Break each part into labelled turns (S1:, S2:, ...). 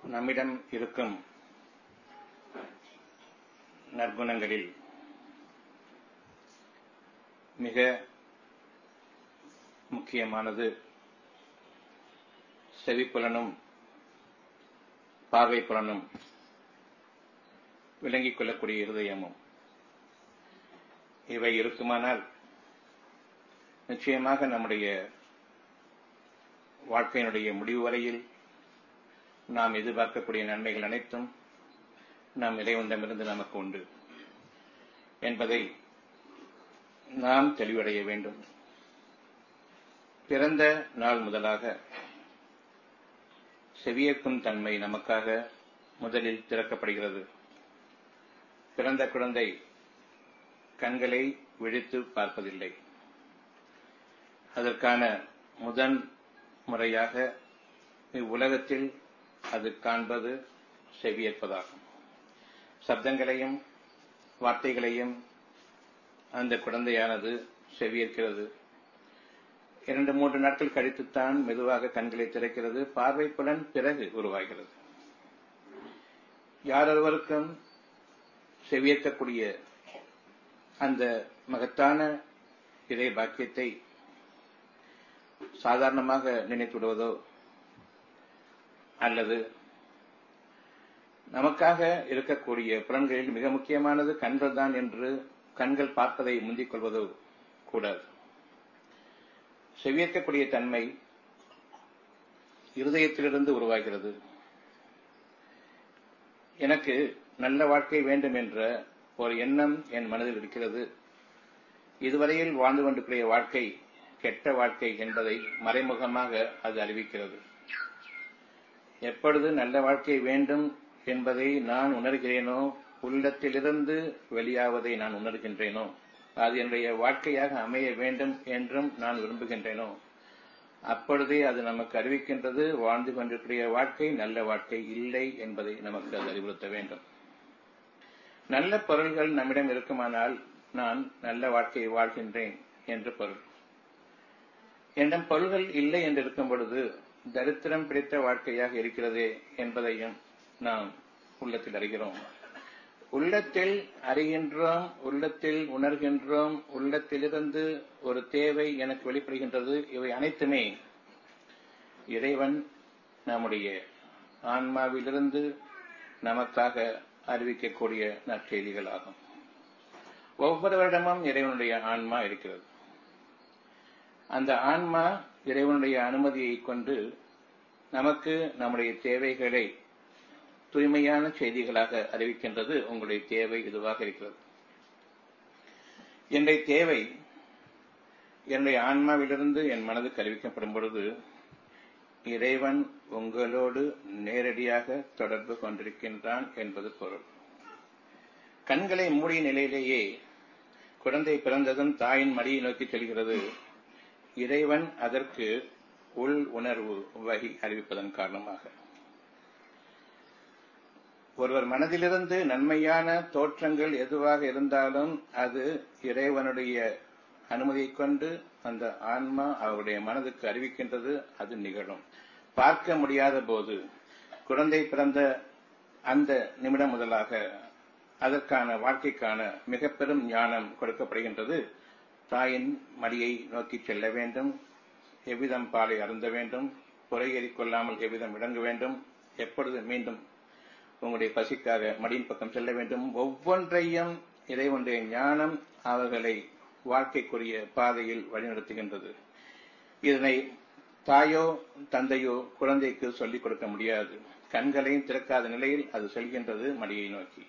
S1: நம்மிடம் இருக்கும் நற்குணங்களில் மிக முக்கியமானது செவிப்புலனும் பார்வை புலனும் விளங்கிக் கொள்ளக்கூடிய இருதயமும் இவை இருக்குமானால் நிச்சயமாக நம்முடைய வாழ்க்கையினுடைய முடிவு வரையில் நாம் எதிர்பார்க்கக்கூடிய நன்மைகள் அனைத்தும் நாம் இறைவனிடமிருந்து நமக்கு உண்டு என்பதை நாம் தெளிவடைய வேண்டும் பிறந்த நாள் முதலாக செவியேற்கும் தன்மை நமக்காக முதலில் திறக்கப்படுகிறது பிறந்த குழந்தை கண்களை விழித்து பார்ப்பதில்லை அதற்கான முதன் முறையாக இவ்வுலகத்தில் அது காண்பது செவியேற்பதாகும் சப்தங்களையும் வார்த்தைகளையும் அந்த குழந்தையானது செவியேற்கிறது இரண்டு மூன்று நாட்கள் கழித்துத்தான் மெதுவாக கண்களை திறக்கிறது பார்வை புலன் பிறகு உருவாகிறது யாரொருவருக்கும் செவியேற்கக்கூடிய அந்த மகத்தான இறை பாக்கியத்தை சாதாரணமாக நினைத்துவிடுவதோ அல்லது நமக்காக இருக்கக்கூடிய புலன்களில் மிக முக்கியமானது கண்கள் தான் என்று கண்கள் பார்ப்பதை முந்திக் கொள்வதோ கூடாது செவியேற்கக்கூடிய தன்மை இருதயத்திலிருந்து உருவாகிறது எனக்கு நல்ல வாழ்க்கை வேண்டும் என்ற ஒரு எண்ணம் என் மனதில் இருக்கிறது இதுவரையில் வாழ்ந்து கொண்டிருக்கிற வாழ்க்கை கெட்ட வாழ்க்கை என்பதை மறைமுகமாக அது அறிவிக்கிறது எப்பொழுது நல்ல வாழ்க்கை வேண்டும் என்பதை நான் உணர்கிறேனோ உள்ளத்திலிருந்து வெளியாவதை நான் உணர்கின்றேனோ அது என்னுடைய வாழ்க்கையாக அமைய வேண்டும் என்றும் நான் விரும்புகின்றேனோ அப்பொழுதே அது நமக்கு அறிவிக்கின்றது வாழ்ந்து கொண்டிருக்கிற வாழ்க்கை நல்ல வாழ்க்கை இல்லை என்பதை நமக்கு அது அறிவுறுத்த வேண்டும் நல்ல பொருள்கள் நம்மிடம் இருக்குமானால் நான் நல்ல வாழ்க்கையை வாழ்கின்றேன் என்று பொருள் என்னிடம் பொருள்கள் இல்லை என்று இருக்கும் பொழுது தரித்திரம் பிடித்த வாழ்க்கையாக இருக்கிறதே என்பதையும் நாம் உள்ளத்தில் அறிகிறோம் உள்ளத்தில் அறிகின்றோம் உள்ளத்தில் உணர்கின்றோம் உள்ளத்திலிருந்து ஒரு தேவை எனக்கு வெளிப்படுகின்றது இவை அனைத்துமே இறைவன் நம்முடைய ஆன்மாவிலிருந்து நமக்காக அறிவிக்கக்கூடிய நற்செய்திகளாகும் ஒவ்வொருவரிடமும் இறைவனுடைய ஆன்மா இருக்கிறது அந்த ஆன்மா இறைவனுடைய அனுமதியை கொண்டு நமக்கு நம்முடைய தேவைகளை தூய்மையான செய்திகளாக அறிவிக்கின்றது உங்களுடைய தேவை இதுவாக இருக்கிறது என்னுடைய தேவை என்னுடைய ஆன்மாவிலிருந்து என் மனதுக்கு அறிவிக்கப்படும் பொழுது இறைவன் உங்களோடு நேரடியாக தொடர்பு கொண்டிருக்கின்றான் என்பது பொருள் கண்களை மூடிய நிலையிலேயே குழந்தை பிறந்ததும் தாயின் மடியை நோக்கி செல்கிறது இறைவன் அதற்கு உள் உணர்வு வகி அறிவிப்பதன் காரணமாக ஒருவர் மனதிலிருந்து நன்மையான தோற்றங்கள் எதுவாக இருந்தாலும் அது இறைவனுடைய அனுமதியை கொண்டு அந்த ஆன்மா அவருடைய மனதுக்கு அறிவிக்கின்றது அது நிகழும் பார்க்க முடியாத போது குழந்தை பிறந்த அந்த நிமிடம் முதலாக அதற்கான வாழ்க்கைக்கான மிக பெரும் ஞானம் கொடுக்கப்படுகின்றது தாயின் மடியை நோக்கி செல்ல வேண்டும் எவ்விதம் பாலை அருந்த வேண்டும் புறையேறிக் கொள்ளாமல் எவ்விதம் விளங்க வேண்டும் எப்பொழுது மீண்டும் உங்களுடைய பசிக்காக மடியின் பக்கம் செல்ல வேண்டும் ஒவ்வொன்றையும் இறைவனுடைய ஞானம் அவர்களை வாழ்க்கைக்குரிய பாதையில் வழிநடத்துகின்றது இதனை தாயோ தந்தையோ குழந்தைக்கு சொல்லிக் கொடுக்க முடியாது கண்களையும் திறக்காத நிலையில் அது செல்கின்றது மடியை நோக்கி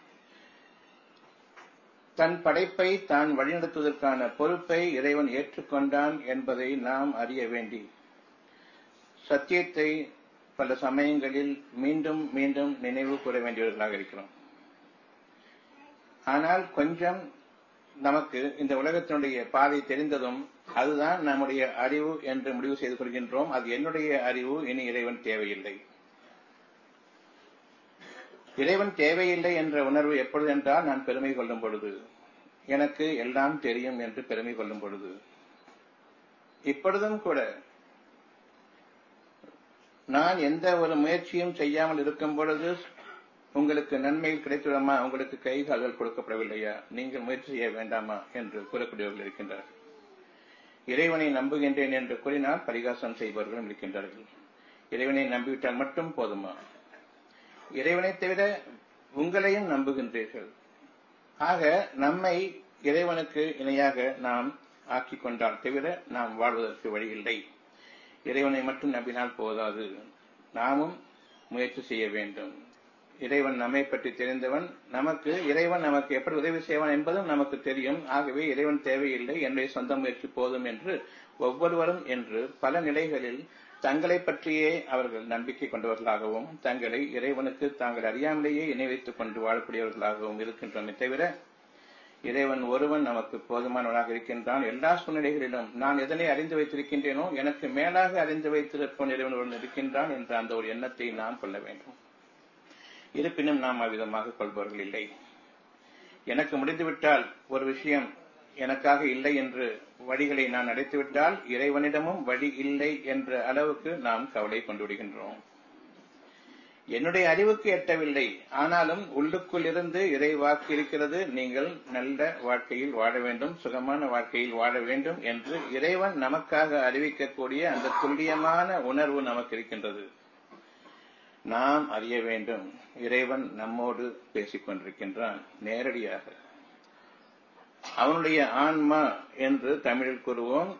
S1: தன் படைப்பை தான் வழிநடத்துவதற்கான பொறுப்பை இறைவன் ஏற்றுக்கொண்டான் என்பதை நாம் அறிய வேண்டி சத்தியத்தை பல சமயங்களில் மீண்டும் மீண்டும் நினைவு கூற வேண்டியவர்களாக இருக்கிறோம் ஆனால் கொஞ்சம் நமக்கு இந்த உலகத்தினுடைய பாதை தெரிந்ததும் அதுதான் நம்முடைய அறிவு என்று முடிவு செய்து கொள்கின்றோம் அது என்னுடைய அறிவு இனி இறைவன் தேவையில்லை இறைவன் தேவையில்லை என்ற உணர்வு எப்பொழுது என்றால் நான் பெருமை கொள்ளும் பொழுது எனக்கு எல்லாம் தெரியும் என்று பெருமை கொள்ளும் பொழுது இப்பொழுதும் கூட நான் எந்த ஒரு முயற்சியும் செய்யாமல் இருக்கும் பொழுது உங்களுக்கு நன்மைகள் கிடைத்துவிடுமா உங்களுக்கு கை கால்கள் கொடுக்கப்படவில்லையா நீங்கள் முயற்சி செய்ய வேண்டாமா என்று கூறக்கூடியவர்கள் இருக்கின்றார்கள் இறைவனை நம்புகின்றேன் என்று கூறினால் பரிகாசம் செய்பவர்களும் இருக்கின்றார்கள் இறைவனை நம்பிவிட்டால் மட்டும் போதுமா இறைவனை தவிர உங்களையும் நம்புகின்றீர்கள் ஆக நம்மை இறைவனுக்கு இணையாக நாம் ஆக்கிக் கொண்டால் தவிர நாம் வாழ்வதற்கு வழியில்லை இறைவனை மட்டும் நம்பினால் போதாது நாமும் முயற்சி செய்ய வேண்டும் இறைவன் நம்மை பற்றி தெரிந்தவன் நமக்கு இறைவன் நமக்கு எப்படி உதவி செய்வான் என்பதும் நமக்கு தெரியும் ஆகவே இறைவன் தேவையில்லை என்னுடைய சொந்த முயற்சி போதும் என்று ஒவ்வொருவரும் என்று பல நிலைகளில் தங்களை பற்றியே அவர்கள் நம்பிக்கை கொண்டவர்களாகவும் தங்களை இறைவனுக்கு தாங்கள் அறியாமலேயே இணை வைத்துக் கொண்டு வாழக்கூடியவர்களாகவும் இருக்கின்றோமே தவிர இறைவன் ஒருவன் நமக்கு போதுமானவனாக இருக்கின்றான் எல்லா சூழ்நிலைகளிலும் நான் எதனை அறிந்து வைத்திருக்கின்றேனோ எனக்கு மேலாக அறிந்து வைத்திருப்போன் இறைவன் ஒருவன் இருக்கின்றான் என்ற அந்த ஒரு எண்ணத்தை நாம் கொள்ள வேண்டும் இருப்பினும் நாம் அவ்விதமாக கொள்பவர்கள் இல்லை எனக்கு முடிந்துவிட்டால் ஒரு விஷயம் எனக்காக இல்லை என்று வழிகளை நான் அடைத்துவிட்டால் இறைவனிடமும் வழி இல்லை என்ற அளவுக்கு நாம் கவலை கொண்டு விடுகின்றோம் என்னுடைய அறிவுக்கு எட்டவில்லை ஆனாலும் உள்ளுக்குள் இருந்து இறை வாக்கு இருக்கிறது நீங்கள் நல்ல வாழ்க்கையில் வாழ வேண்டும் சுகமான வாழ்க்கையில் வாழ வேண்டும் என்று இறைவன் நமக்காக அறிவிக்கக்கூடிய அந்த துல்லியமான உணர்வு நமக்கு இருக்கின்றது நாம் அறிய வேண்டும் இறைவன் நம்மோடு பேசிக் கொண்டிருக்கின்றான் நேரடியாக அவனுடைய ஆன்மா என்று தமிழில் கூறுவோம்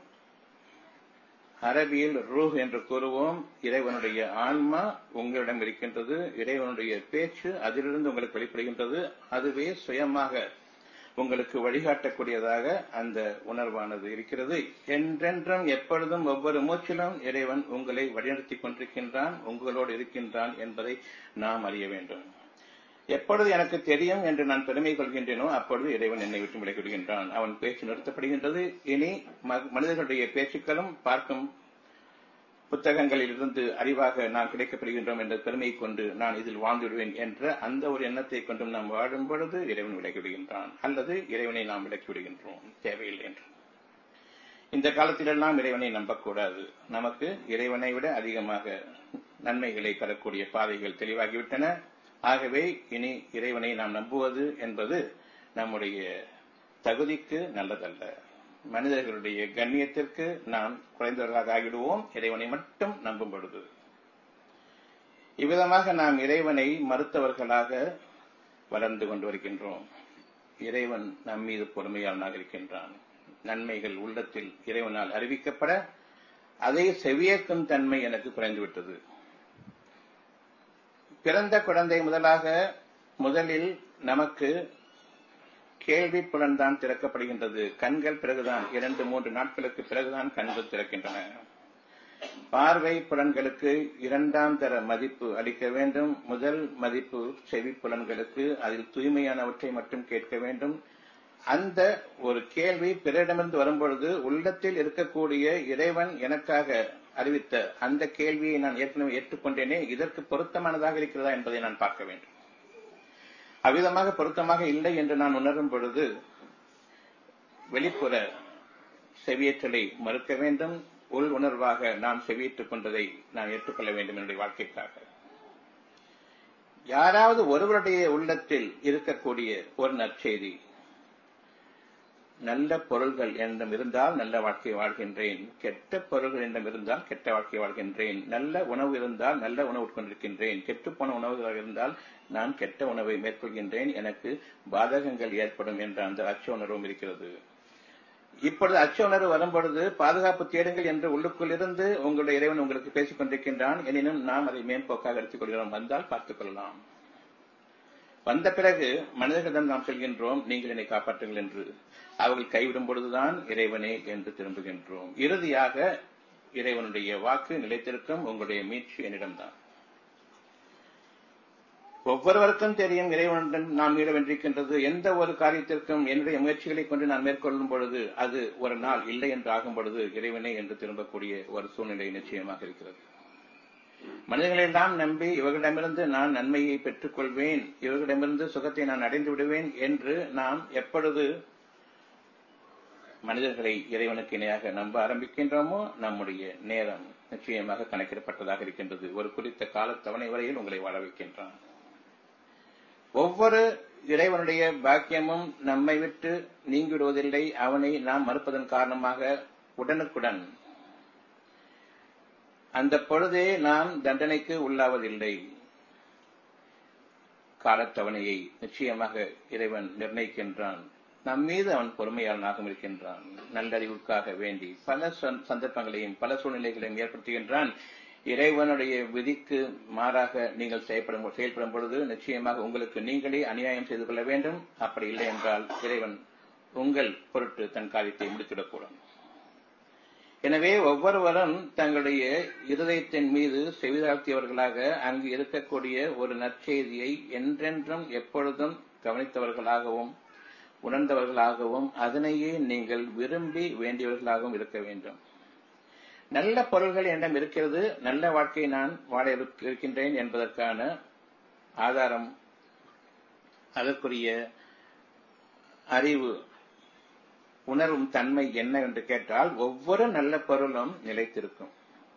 S1: அரபியில் ரூஹ் என்று கூறுவோம் இறைவனுடைய ஆன்மா உங்களிடம் இருக்கின்றது இறைவனுடைய பேச்சு அதிலிருந்து உங்களுக்கு வெளிப்படுகின்றது அதுவே சுயமாக உங்களுக்கு வழிகாட்டக்கூடியதாக அந்த உணர்வானது இருக்கிறது என்றென்றும் எப்பொழுதும் ஒவ்வொரு மூச்சிலும் இறைவன் உங்களை வழிநடத்தி கொண்டிருக்கின்றான் உங்களோடு இருக்கின்றான் என்பதை நாம் அறிய வேண்டும் எப்பொழுது எனக்கு தெரியும் என்று நான் பெருமை கொள்கின்றேனோ அப்பொழுது இறைவன் என்னை விட்டு விலகிவிடுகின்றான் அவன் பேச்சு நிறுத்தப்படுகின்றது இனி மனிதர்களுடைய பேச்சுக்களும் பார்க்கும் புத்தகங்களில் இருந்து அறிவாக நாம் கிடைக்கப்படுகின்றோம் என்ற பெருமை கொண்டு நான் இதில் வாழ்ந்துவிடுவேன் என்ற அந்த ஒரு எண்ணத்தை கொண்டும் நாம் வாழும் பொழுது இறைவன் விலகிவிடுகின்றான் அல்லது இறைவனை நாம் விலக்கிவிடுகின்றோம் தேவையில்லை என்று இந்த காலத்திலெல்லாம் இறைவனை நம்பக்கூடாது நமக்கு இறைவனை விட அதிகமாக நன்மைகளை பெறக்கூடிய பாதைகள் தெளிவாகிவிட்டன ஆகவே இனி இறைவனை நாம் நம்புவது என்பது நம்முடைய தகுதிக்கு நல்லதல்ல மனிதர்களுடைய கண்ணியத்திற்கு நாம் குறைந்தவர்களாக ஆகிடுவோம் இறைவனை மட்டும் நம்பும் பொழுது இவ்விதமாக நாம் இறைவனை மறுத்தவர்களாக வளர்ந்து கொண்டு வருகின்றோம் இறைவன் நம் மீது பொறுமையாளனாக இருக்கின்றான் நன்மைகள் உள்ளத்தில் இறைவனால் அறிவிக்கப்பட அதை செவியேற்கும் தன்மை எனக்கு குறைந்துவிட்டது பிறந்த குழந்தை முதலாக முதலில் நமக்கு கேள்வி புலன்தான் திறக்கப்படுகின்றது கண்கள் பிறகுதான் இரண்டு மூன்று நாட்களுக்கு பிறகுதான் கண்கள் திறக்கின்றன பார்வை புலன்களுக்கு இரண்டாம் தர மதிப்பு அளிக்க வேண்டும் முதல் மதிப்பு செவி புலன்களுக்கு அதில் தூய்மையானவற்றை மட்டும் கேட்க வேண்டும் அந்த ஒரு கேள்வி பிறரிடமிருந்து வரும்பொழுது உள்ளத்தில் இருக்கக்கூடிய இறைவன் எனக்காக அறிவித்த அந்த கேள்வியை நான் ஏற்கனவே ஏற்றுக்கொண்டேனே இதற்கு பொருத்தமானதாக இருக்கிறதா என்பதை நான் பார்க்க வேண்டும் அவ்விதமாக பொருத்தமாக இல்லை என்று நான் உணரும் பொழுது வெளிப்புற செவியேற்றலை மறுக்க வேண்டும் உள் உணர்வாக நான் செவியேற்றுக் கொண்டதை நான் ஏற்றுக்கொள்ள வேண்டும் என்னுடைய வாழ்க்கைக்காக யாராவது ஒருவருடைய உள்ளத்தில் இருக்கக்கூடிய ஒரு நற்செய்தி நல்ல பொருள்கள் என்னிடம் இருந்தால் நல்ல வாழ்க்கை வாழ்கின்றேன் கெட்ட பொருள்கள் என்னிடம் இருந்தால் கெட்ட வாழ்க்கை வாழ்கின்றேன் நல்ல உணவு இருந்தால் நல்ல உணவு உட்கொண்டிருக்கின்றேன் கெட்டுப்போன உணவுகள் இருந்தால் நான் கெட்ட உணவை மேற்கொள்கின்றேன் எனக்கு பாதகங்கள் ஏற்படும் என்ற அந்த அச்ச உணர்வும் இருக்கிறது இப்பொழுது அச்ச உணர்வு வரும்பொழுது பாதுகாப்பு தேடுங்கள் என்று உள்ளுக்குள் இருந்து உங்களுடைய இறைவன் உங்களுக்கு பேசிக் கொண்டிருக்கின்றான் எனினும் நாம் அதை மேம்போக்காக எடுத்துக் கொள்கிறோம் வந்தால் பார்த்துக் கொள்ளலாம் வந்த பிறகு மனிதர்களிடம் நாம் சொல்கின்றோம் நீங்கள் என்னை காப்பாற்றுங்கள் என்று அவர்கள் கைவிடும் பொழுதுதான் இறைவனே என்று திரும்புகின்றோம் இறுதியாக இறைவனுடைய வாக்கு நிலைத்திருக்கும் உங்களுடைய மீட்சி என்னிடம்தான் ஒவ்வொருவருக்கும் தெரியும் இறைவனுடன் நாம் மீள வென்றிருக்கின்றது எந்த ஒரு காரியத்திற்கும் என்னுடைய முயற்சிகளை கொண்டு நான் மேற்கொள்ளும் பொழுது அது ஒரு நாள் இல்லை என்று ஆகும் பொழுது இறைவனே என்று திரும்பக்கூடிய ஒரு சூழ்நிலை நிச்சயமாக இருக்கிறது மனிதர்களெல்லாம் நம்பி இவர்களிடமிருந்து நான் நன்மையை பெற்றுக் கொள்வேன் இவர்களிடமிருந்து சுகத்தை நான் அடைந்து விடுவேன் என்று நாம் எப்பொழுது மனிதர்களை இறைவனுக்கு இணையாக நம்ப ஆரம்பிக்கின்றோமோ நம்முடைய நேரம் நிச்சயமாக கணக்கிடப்பட்டதாக இருக்கின்றது ஒரு குறித்த காலத்தவணை வரையில் உங்களை வாழ வைக்கின்றான் ஒவ்வொரு இறைவனுடைய பாக்கியமும் நம்மை விட்டு நீங்கிவிடுவதில்லை அவனை நாம் மறுப்பதன் காரணமாக உடனுக்குடன் அந்த பொழுதே நாம் தண்டனைக்கு உள்ளாவதில்லை காலத்தவணையை நிச்சயமாக இறைவன் நிர்ணயிக்கின்றான் நம் மீது அவன் பொறுமையாளனாகவும் இருக்கின்றான் நல்லறிவுக்காக வேண்டி பல சந்தர்ப்பங்களையும் பல சூழ்நிலைகளையும் ஏற்படுத்துகின்றான் இறைவனுடைய விதிக்கு மாறாக நீங்கள் செயல்படும் செயல்படும் பொழுது நிச்சயமாக உங்களுக்கு நீங்களே அநியாயம் செய்து கொள்ள வேண்டும் அப்படி இல்லை என்றால் இறைவன் உங்கள் பொருட்டு தன் காரியத்தை முடித்துவிடக்கூடும் எனவே ஒவ்வொருவரும் தங்களுடைய இருதயத்தின் மீது செவிதாழ்த்தியவர்களாக அங்கு இருக்கக்கூடிய ஒரு நற்செய்தியை என்றென்றும் எப்பொழுதும் கவனித்தவர்களாகவும் உணர்ந்தவர்களாகவும் அதனையே நீங்கள் விரும்பி வேண்டியவர்களாகவும் இருக்க வேண்டும் நல்ல பொருள்கள் என்னிடம் இருக்கிறது நல்ல வாழ்க்கையை நான் வாழ இருக்கின்றேன் என்பதற்கான ஆதாரம் அதற்குரிய அறிவு உணரும் தன்மை என்ன என்று கேட்டால் ஒவ்வொரு நல்ல பொருளும் நிலைத்திருக்கும்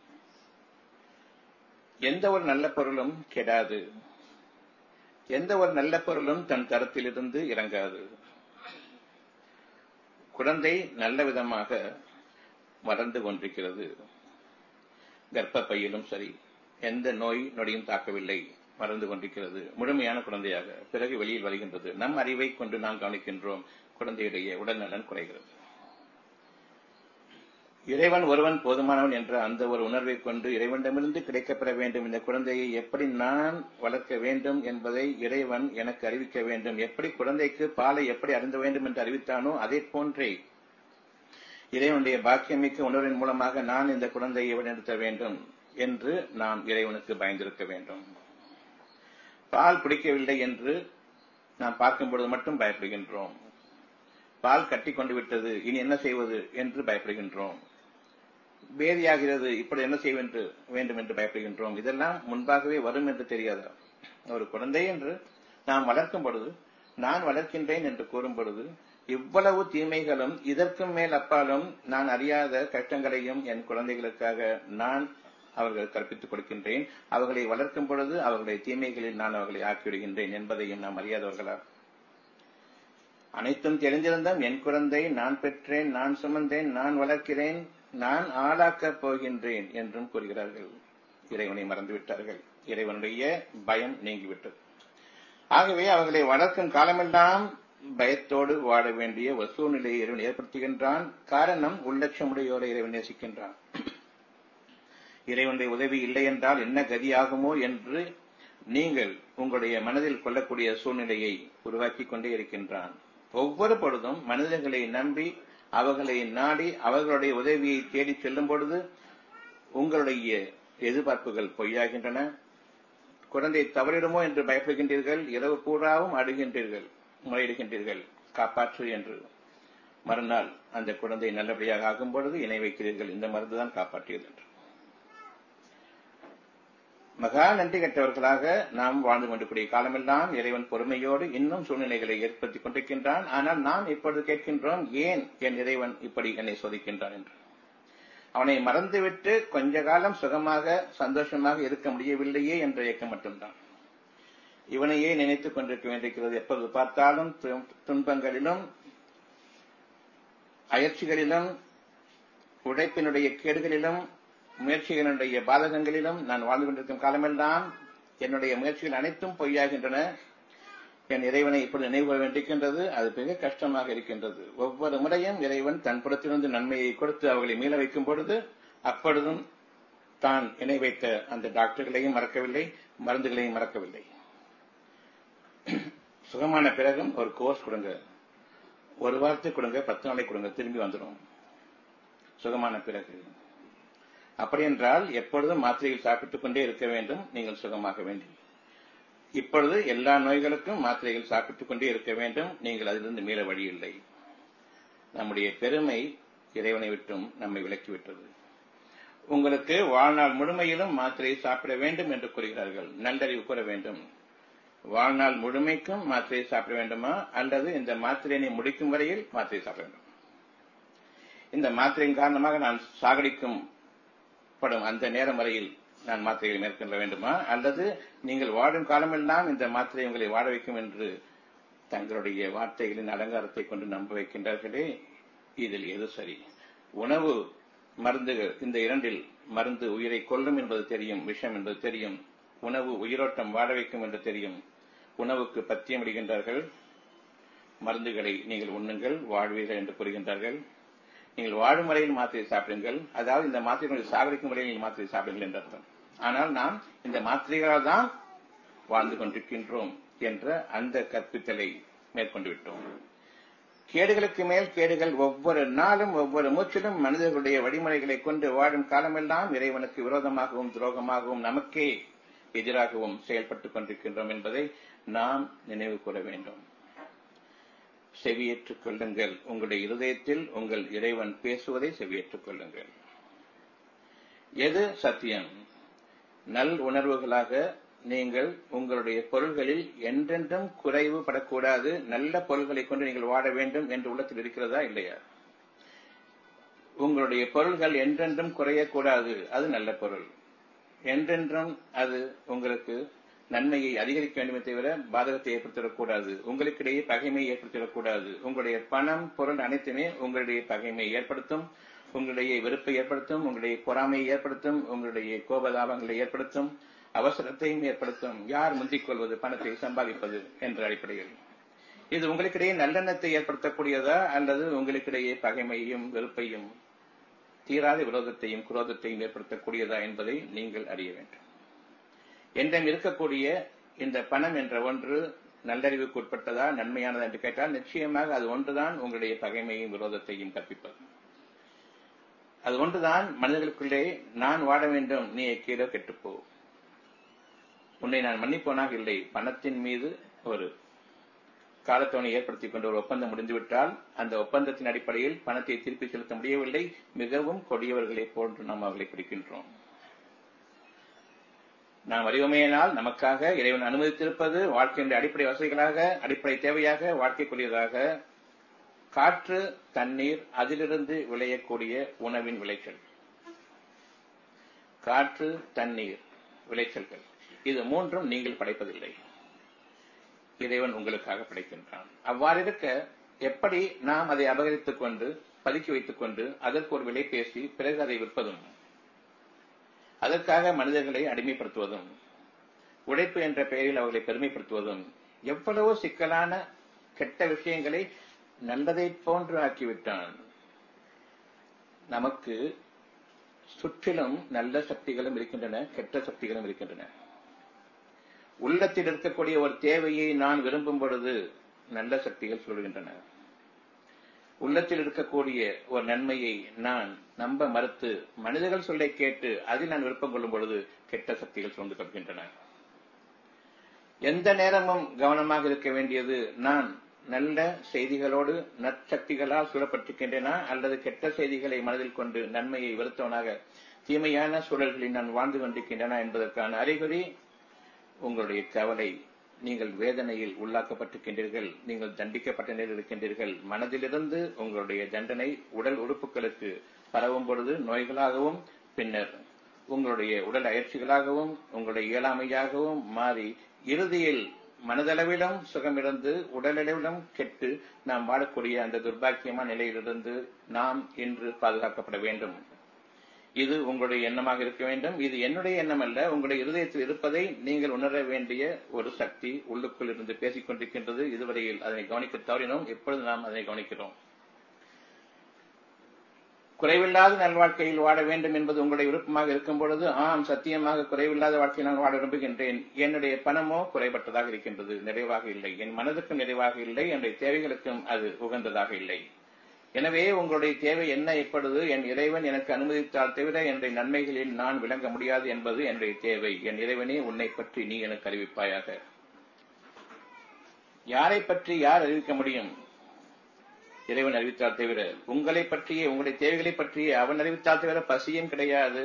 S1: எந்த ஒரு நல்ல பொருளும் கெடாது எந்த ஒரு நல்ல பொருளும் தன் தரத்திலிருந்து இறங்காது குழந்தை நல்ல விதமாக வளர்ந்து கொண்டிருக்கிறது கர்ப்பப்பையிலும் சரி எந்த நோய் நொடியும் தாக்கவில்லை வளர்ந்து கொண்டிருக்கிறது முழுமையான குழந்தையாக பிறகு வெளியில் வருகின்றது நம் அறிவை கொண்டு நாம் கவனிக்கின்றோம் குழந்தையுடைய உடல்நலன் குறைகிறது இறைவன் ஒருவன் போதுமானவன் என்ற அந்த ஒரு உணர்வை கொண்டு இறைவனிடமிருந்து கிடைக்கப்பெற வேண்டும் இந்த குழந்தையை எப்படி நான் வளர்க்க வேண்டும் என்பதை இறைவன் எனக்கு அறிவிக்க வேண்டும் எப்படி குழந்தைக்கு பாலை எப்படி அறிந்த வேண்டும் என்று அறிவித்தானோ அதே போன்றே இறைவனுடைய பாக்கியமிக்க உணர்வின் மூலமாக நான் இந்த குழந்தையை வழிநடத்த வேண்டும் என்று நாம் இறைவனுக்கு பயந்திருக்க வேண்டும் பால் பிடிக்கவில்லை என்று நாம் பார்க்கும் பொழுது மட்டும் பயப்படுகின்றோம் பால் கட்டி கொண்டு விட்டது இனி என்ன செய்வது என்று பயப்படுகின்றோம் பேதியாகிறது இப்படி என்ன செய்ய வேண்டும் என்று பயப்படுகின்றோம் இதெல்லாம் முன்பாகவே வரும் என்று தெரியாதா ஒரு குழந்தை என்று நாம் வளர்க்கும் பொழுது நான் வளர்க்கின்றேன் என்று கூறும் பொழுது இவ்வளவு தீமைகளும் இதற்கும் மேல் அப்பாலும் நான் அறியாத கஷ்டங்களையும் என் குழந்தைகளுக்காக நான் அவர்கள் கற்பித்துக் கொடுக்கின்றேன் அவர்களை வளர்க்கும் பொழுது அவர்களுடைய தீமைகளில் நான் அவர்களை ஆக்கிவிடுகின்றேன் என்பதையும் நாம் அறியாதவர்களா அனைத்தும் தெரிந்திருந்தும் என் குழந்தை நான் பெற்றேன் நான் சுமந்தேன் நான் வளர்க்கிறேன் நான் ஆளாக்கப் போகின்றேன் என்றும் கூறுகிறார்கள் இறைவனை மறந்துவிட்டார்கள் இறைவனுடைய பயம் நீங்கிவிட்டது ஆகவே அவர்களை வளர்க்கும் காலமெல்லாம் பயத்தோடு வாழ வேண்டிய ஒரு சூழ்நிலையை இறைவன் ஏற்படுத்துகின்றான் காரணம் உள்ளட்சமுடையோரை இறைவன் நேசிக்கின்றான் இறைவனுடைய உதவி இல்லை என்றால் என்ன கதியாகுமோ என்று நீங்கள் உங்களுடைய மனதில் கொள்ளக்கூடிய சூழ்நிலையை உருவாக்கி கொண்டே இருக்கின்றான் ஒவ்வொரு பொழுதும் மனிதர்களை நம்பி அவர்களை நாடி அவர்களுடைய உதவியை தேடி செல்லும் பொழுது உங்களுடைய எதிர்பார்ப்புகள் பொய்யாகின்றன குழந்தை தவறிடுமோ என்று பயப்படுகின்றீர்கள் இரவு பூராவும் அடுகின்றீர்கள் முறையிடுகின்றீர்கள் காப்பாற்று என்று மறுநாள் அந்த குழந்தை நல்லபடியாக ஆகும் பொழுது இணை வைக்கிறீர்கள் இந்த மருந்துதான் காப்பாற்றியது என்று மகா நன்றி கட்டவர்களாக நாம் வாழ்ந்து கொண்டிருக்கூடிய காலமெல்லாம் இறைவன் பொறுமையோடு இன்னும் சூழ்நிலைகளை ஏற்படுத்திக் கொண்டிருக்கின்றான் ஆனால் நாம் இப்பொழுது கேட்கின்றோம் ஏன் என் இறைவன் இப்படி என்னை சோதிக்கின்றான் என்று அவனை மறந்துவிட்டு கொஞ்ச காலம் சுகமாக சந்தோஷமாக இருக்க முடியவில்லையே என்ற இயக்கம் மட்டும்தான் இவனையே நினைத்துக் கொண்டிருக்க வேண்டியிருக்கிறது எப்பொழுது பார்த்தாலும் துன்பங்களிலும் அயற்சிகளிலும் உழைப்பினுடைய கேடுகளிலும் முயற்சிகளுடைய பாதகங்களிலும் நான் வாழ்ந்து கொண்டிருக்கும் காலமெல்லாம் என்னுடைய முயற்சிகள் அனைத்தும் பொய்யாகின்றன என் இறைவனை இப்படி நினைவு கொள்ள வேண்டியிருக்கின்றது அது மிக கஷ்டமாக இருக்கின்றது ஒவ்வொரு முறையும் இறைவன் தன் புறத்திலிருந்து நன்மையை கொடுத்து அவர்களை மீள வைக்கும் பொழுது அப்பொழுதும் தான் இணை வைத்த அந்த டாக்டர்களையும் மறக்கவில்லை மருந்துகளையும் மறக்கவில்லை சுகமான பிறகும் ஒரு கோர்ஸ் கொடுங்க ஒரு வாரத்துக்கு கொடுங்க பத்து நாளைக்கு கொடுங்க திரும்பி வந்துடும் சுகமான பிறகு அப்படி என்றால் எப்பொழுதும் மாத்திரைகள் சாப்பிட்டுக் கொண்டே இருக்க வேண்டும் நீங்கள் சுகமாக வேண்டும் இப்பொழுது எல்லா நோய்களுக்கும் மாத்திரைகள் சாப்பிட்டுக் கொண்டே இருக்க வேண்டும் நீங்கள் அதிலிருந்து மீள வழி இல்லை நம்முடைய பெருமை இறைவனை விட்டும் நம்மை விலக்கிவிட்டது உங்களுக்கு வாழ்நாள் முழுமையிலும் மாத்திரையை சாப்பிட வேண்டும் என்று கூறுகிறார்கள் நல்லறிவு கூற வேண்டும் வாழ்நாள் முழுமைக்கும் மாத்திரையை சாப்பிட வேண்டுமா அல்லது இந்த மாத்திரையினை முடிக்கும் வரையில் மாத்திரை சாப்பிட வேண்டும் இந்த மாத்திரையின் காரணமாக நான் சாகடிக்கும் படும் அந்த நேரம் வரையில் நான் மாத்திரைகளை மேற்கொள்ள வேண்டுமா அல்லது நீங்கள் வாழும் காலமெல்லாம் இந்த மாத்திரை உங்களை வாழ வைக்கும் என்று தங்களுடைய வார்த்தைகளின் அலங்காரத்தை கொண்டு நம்ப வைக்கின்றார்களே இதில் எது சரி உணவு மருந்துகள் இந்த இரண்டில் மருந்து உயிரை கொல்லும் என்பது தெரியும் விஷம் என்பது தெரியும் உணவு உயிரோட்டம் வாழ வைக்கும் என்று தெரியும் உணவுக்கு பத்தியம் இடுகின்றார்கள் மருந்துகளை நீங்கள் உண்ணுங்கள் வாழ்வீர்கள் என்று கூறுகின்றார்கள் நீங்கள் வாழும் வரையில் மாத்திரை சாப்பிடுங்கள் அதாவது இந்த மாத்திரை சாகரிக்கும் வரையில் நீங்கள் மாத்திரை சாப்பிடுங்கள் என்று அர்த்தம் ஆனால் நாம் இந்த மாத்திரைகளால் தான் வாழ்ந்து கொண்டிருக்கின்றோம் என்ற அந்த கற்பித்தலை மேற்கொண்டு விட்டோம் கேடுகளுக்கு மேல் கேடுகள் ஒவ்வொரு நாளும் ஒவ்வொரு மூச்சிலும் மனிதர்களுடைய வழிமுறைகளை கொண்டு வாழும் காலமெல்லாம் இறைவனுக்கு விரோதமாகவும் துரோகமாகவும் நமக்கே எதிராகவும் செயல்பட்டுக் கொண்டிருக்கின்றோம் என்பதை நாம் நினைவு கூற வேண்டும் செவியேற்றுக் கொள்ளுங்கள் உங்களுடைய இருதயத்தில் உங்கள் இறைவன் பேசுவதை செவியேற்றுக் கொள்ளுங்கள் எது சத்தியம் நல் உணர்வுகளாக நீங்கள் உங்களுடைய பொருள்களில் என்றென்றும் குறைவு படக்கூடாது நல்ல பொருள்களை கொண்டு நீங்கள் வாழ வேண்டும் என்று உள்ளத்தில் இருக்கிறதா இல்லையா உங்களுடைய பொருள்கள் என்றென்றும் குறையக்கூடாது அது நல்ல பொருள் என்றென்றும் அது உங்களுக்கு நன்மையை அதிகரிக்க வேண்டுமே தவிர பாதகத்தை ஏற்படுத்திடக்கூடாது உங்களுக்கிடையே பகைமையை ஏற்படுத்திடக்கூடாது உங்களுடைய பணம் பொருள் அனைத்துமே உங்களுடைய பகைமையை ஏற்படுத்தும் உங்களுடைய வெறுப்பை ஏற்படுத்தும் உங்களுடைய பொறாமையை ஏற்படுத்தும் உங்களுடைய கோபதாபங்களை ஏற்படுத்தும் அவசரத்தையும் ஏற்படுத்தும் யார் முந்திக் கொள்வது பணத்தை சம்பாதிப்பது என்ற அடிப்படையில் இது உங்களுக்கிடையே நல்லெண்ணத்தை ஏற்படுத்தக்கூடியதா அல்லது உங்களுக்கிடையே பகைமையும் வெறுப்பையும் தீராத விரோதத்தையும் குரோதத்தையும் ஏற்படுத்தக்கூடியதா என்பதை நீங்கள் அறிய வேண்டும் என்றும் இருக்கக்கூடிய இந்த பணம் என்ற ஒன்று நல்லறிவுக்கு உட்பட்டதா நன்மையானதா என்று கேட்டால் நிச்சயமாக அது ஒன்றுதான் உங்களுடைய பகைமையும் விரோதத்தையும் கற்பிப்பது அது ஒன்றுதான் மனிதர்களுக்குள்ளே நான் வாழ வேண்டும் நீ கீழே கெட்டுப்போ உன்னை நான் மன்னிப்போனாக இல்லை பணத்தின் மீது ஒரு காலத்தவணை ஏற்படுத்திக் கொண்டு ஒரு ஒப்பந்தம் முடிந்துவிட்டால் அந்த ஒப்பந்தத்தின் அடிப்படையில் பணத்தை திருப்பி செலுத்த முடியவில்லை மிகவும் கொடியவர்களை போன்று நாம் அவர்களை பிடிக்கின்றோம் நாம் அறிவுமையினால் நமக்காக இறைவன் அனுமதித்திருப்பது வாழ்க்கையின் அடிப்படை வசதிகளாக அடிப்படை தேவையாக வாழ்க்கைக்குரியதாக காற்று தண்ணீர் அதிலிருந்து விளையக்கூடிய உணவின் விளைச்சல் காற்று தண்ணீர் விளைச்சல்கள் இது மூன்றும் நீங்கள் படைப்பதில்லை இறைவன் உங்களுக்காக படைக்கின்றான் அவ்வாறு இருக்க எப்படி நாம் அதை அபகரித்துக் கொண்டு பதுக்கி வைத்துக் கொண்டு அதற்கு ஒரு விலை பேசி பிறகு அதை விற்பதும் அதற்காக மனிதர்களை அடிமைப்படுத்துவதும் உழைப்பு என்ற பெயரில் அவர்களை பெருமைப்படுத்துவதும் எவ்வளவோ சிக்கலான கெட்ட விஷயங்களை நல்லதை போன்று ஆக்கிவிட்டான் நமக்கு சுற்றிலும் நல்ல சக்திகளும் இருக்கின்றன கெட்ட சக்திகளும் இருக்கின்றன உள்ளத்தில் இருக்கக்கூடிய ஒரு தேவையை நான் விரும்பும் பொழுது நல்ல சக்திகள் சொல்கின்றன உள்ளத்தில் இருக்கக்கூடிய ஒரு நன்மையை நான் நம்ப மறுத்து மனிதர்கள் சொல்லை கேட்டு அதில் நான் விருப்பம் கொள்ளும் பொழுது கெட்ட சக்திகள் சூழ்ந்து கொள்கின்றன எந்த நேரமும் கவனமாக இருக்க வேண்டியது நான் நல்ல செய்திகளோடு நற்சக்திகளால் சூழப்பட்டிருக்கின்றன அல்லது கெட்ட செய்திகளை மனதில் கொண்டு நன்மையை வெறுத்தவனாக தீமையான சூழல்களில் நான் வாழ்ந்து கொண்டிருக்கின்றன என்பதற்கான அறிகுறி உங்களுடைய கவலை நீங்கள் வேதனையில் உள்ளாக்கப்பட்டிருக்கின்றீர்கள் நீங்கள் தண்டிக்கப்பட்ட நிலையில் இருக்கின்றீர்கள் மனதிலிருந்து உங்களுடைய தண்டனை உடல் உறுப்புகளுக்கு பரவும் பொழுது நோய்களாகவும் பின்னர் உங்களுடைய உடல் அயற்சிகளாகவும் உங்களுடைய இயலாமையாகவும் மாறி இறுதியில் மனதளவிலும் சுகமிழந்து உடலளவிலும் கெட்டு நாம் வாழக்கூடிய அந்த துர்பாக்கியமான நிலையிலிருந்து நாம் இன்று பாதுகாக்கப்பட வேண்டும் இது உங்களுடைய எண்ணமாக இருக்க வேண்டும் இது என்னுடைய எண்ணம் அல்ல உங்களுடைய இருதயத்தில் இருப்பதை நீங்கள் உணர வேண்டிய ஒரு சக்தி உள்ளுக்குள் இருந்து பேசிக் கொண்டிருக்கின்றது இதுவரையில் அதனை கவனிக்க தவறினோம் எப்பொழுது நாம் அதனை கவனிக்கிறோம் குறைவில்லாத நல்வாழ்க்கையில் வாழ வேண்டும் என்பது உங்களுடைய விருப்பமாக இருக்கும் பொழுது ஆம் சத்தியமாக குறைவில்லாத வாழ்க்கையை நான் வாழ விரும்புகின்றேன் என்னுடைய பணமோ குறைபட்டதாக இருக்கின்றது நிறைவாக இல்லை என் மனதுக்கும் நிறைவாக இல்லை என்னுடைய தேவைகளுக்கும் அது உகந்ததாக இல்லை எனவே உங்களுடைய தேவை என்ன எப்பொழுது என் இறைவன் எனக்கு அனுமதித்தால் தவிர என்னுடைய நன்மைகளில் நான் விளங்க முடியாது என்பது என்னுடைய தேவை என் இறைவனே உன்னை பற்றி நீ எனக்கு அறிவிப்பாயாக யாரை பற்றி யார் அறிவிக்க முடியும் இறைவன் அறிவித்தால் தவிர உங்களை பற்றிய உங்களுடைய தேவைகளை பற்றிய அவன் அறிவித்தால் தவிர பசியும் கிடையாது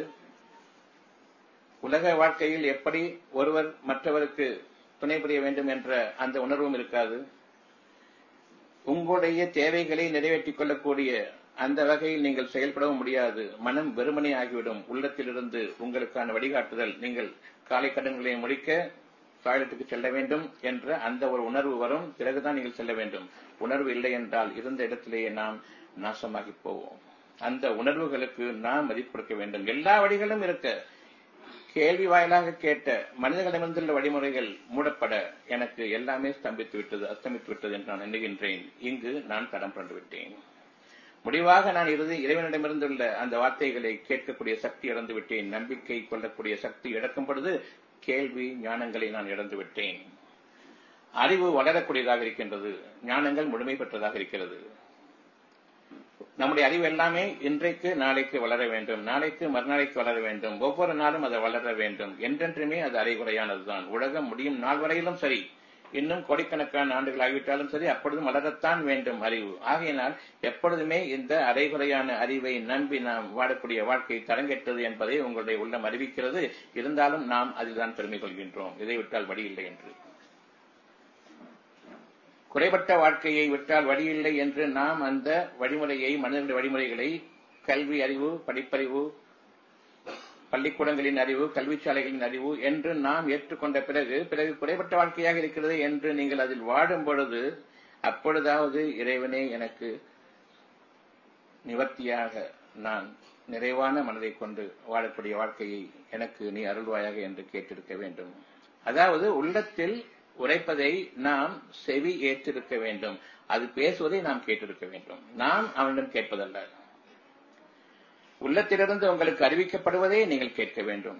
S1: உலக வாழ்க்கையில் எப்படி ஒருவர் மற்றவருக்கு துணை புரிய வேண்டும் என்ற அந்த உணர்வும் இருக்காது உங்களுடைய தேவைகளை நிறைவேற்றிக் கொள்ளக்கூடிய அந்த வகையில் நீங்கள் செயல்படவும் முடியாது மனம் வெறுமனே ஆகிவிடும் உள்ளத்திலிருந்து உங்களுக்கான வழிகாட்டுதல் நீங்கள் காலை கடன்களை முடிக்க டாய்லெட்டுக்கு செல்ல வேண்டும் என்ற அந்த ஒரு உணர்வு வரும் பிறகுதான் நீங்கள் செல்ல வேண்டும் உணர்வு இல்லை என்றால் இருந்த இடத்திலேயே நாம் நாசமாகி போவோம் அந்த உணர்வுகளுக்கு நாம் மதிப்பு கொடுக்க வேண்டும் எல்லா வழிகளும் இருக்க கேள்வி வாயிலாக கேட்ட மனிதர்களிடமிருந்துள்ள வழிமுறைகள் மூடப்பட எனக்கு எல்லாமே ஸ்தம்பித்து விட்டது அஸ்தமித்து விட்டது என்று நான் எண்ணுகின்றேன் இங்கு நான் தடம் கொண்டு விட்டேன் முடிவாக நான் இறுதி இறைவனிடமிருந்துள்ள அந்த வார்த்தைகளை கேட்கக்கூடிய சக்தி இழந்து விட்டேன் நம்பிக்கை கொள்ளக்கூடிய சக்தி இழக்கும் பொழுது கேள்வி ஞானங்களை நான் இழந்து விட்டேன் அறிவு வளரக்கூடியதாக இருக்கின்றது ஞானங்கள் முழுமை பெற்றதாக இருக்கிறது நம்முடைய அறிவு எல்லாமே இன்றைக்கு நாளைக்கு வளர வேண்டும் நாளைக்கு மறுநாளைக்கு வளர வேண்டும் ஒவ்வொரு நாளும் அது வளர வேண்டும் என்றென்றுமே அது அரைகுறையானதுதான் உலகம் முடியும் நாள் வரையிலும் சரி இன்னும் கோடிக்கணக்கான ஆண்டுகள் ஆகிவிட்டாலும் சரி அப்பொழுதும் வளரத்தான் வேண்டும் அறிவு ஆகையினால் எப்பொழுதுமே இந்த அரைகுறையான அறிவை நம்பி நாம் வாழக்கூடிய வாழ்க்கை தரங்கெட்டது என்பதை உங்களுடைய உள்ளம் அறிவிக்கிறது இருந்தாலும் நாம் அதில்தான் பெருமை கொள்கின்றோம் இதை விட்டால் வழி இல்லை என்று குறைபட்ட வாழ்க்கையை விட்டால் வழியில்லை என்று நாம் அந்த வழிமுறையை மனிதனுடைய வழிமுறைகளை கல்வி அறிவு படிப்பறிவு பள்ளிக்கூடங்களின் அறிவு கல்விச்சாலைகளின் அறிவு என்று நாம் ஏற்றுக்கொண்ட பிறகு பிறகு குறைபட்ட வாழ்க்கையாக இருக்கிறது என்று நீங்கள் அதில் வாடும் பொழுது அப்பொழுதாவது இறைவனே எனக்கு நிவர்த்தியாக நான் நிறைவான மனதை கொண்டு வாழக்கூடிய வாழ்க்கையை எனக்கு நீ அருள்வாயாக என்று கேட்டிருக்க வேண்டும் அதாவது உள்ளத்தில் உரைப்பதை நாம் செவி ஏற்றிருக்க வேண்டும் அது பேசுவதை நாம் கேட்டிருக்க வேண்டும் நாம் அவனிடம் கேட்பதல்ல உள்ளத்திலிருந்து உங்களுக்கு அறிவிக்கப்படுவதை நீங்கள் கேட்க வேண்டும்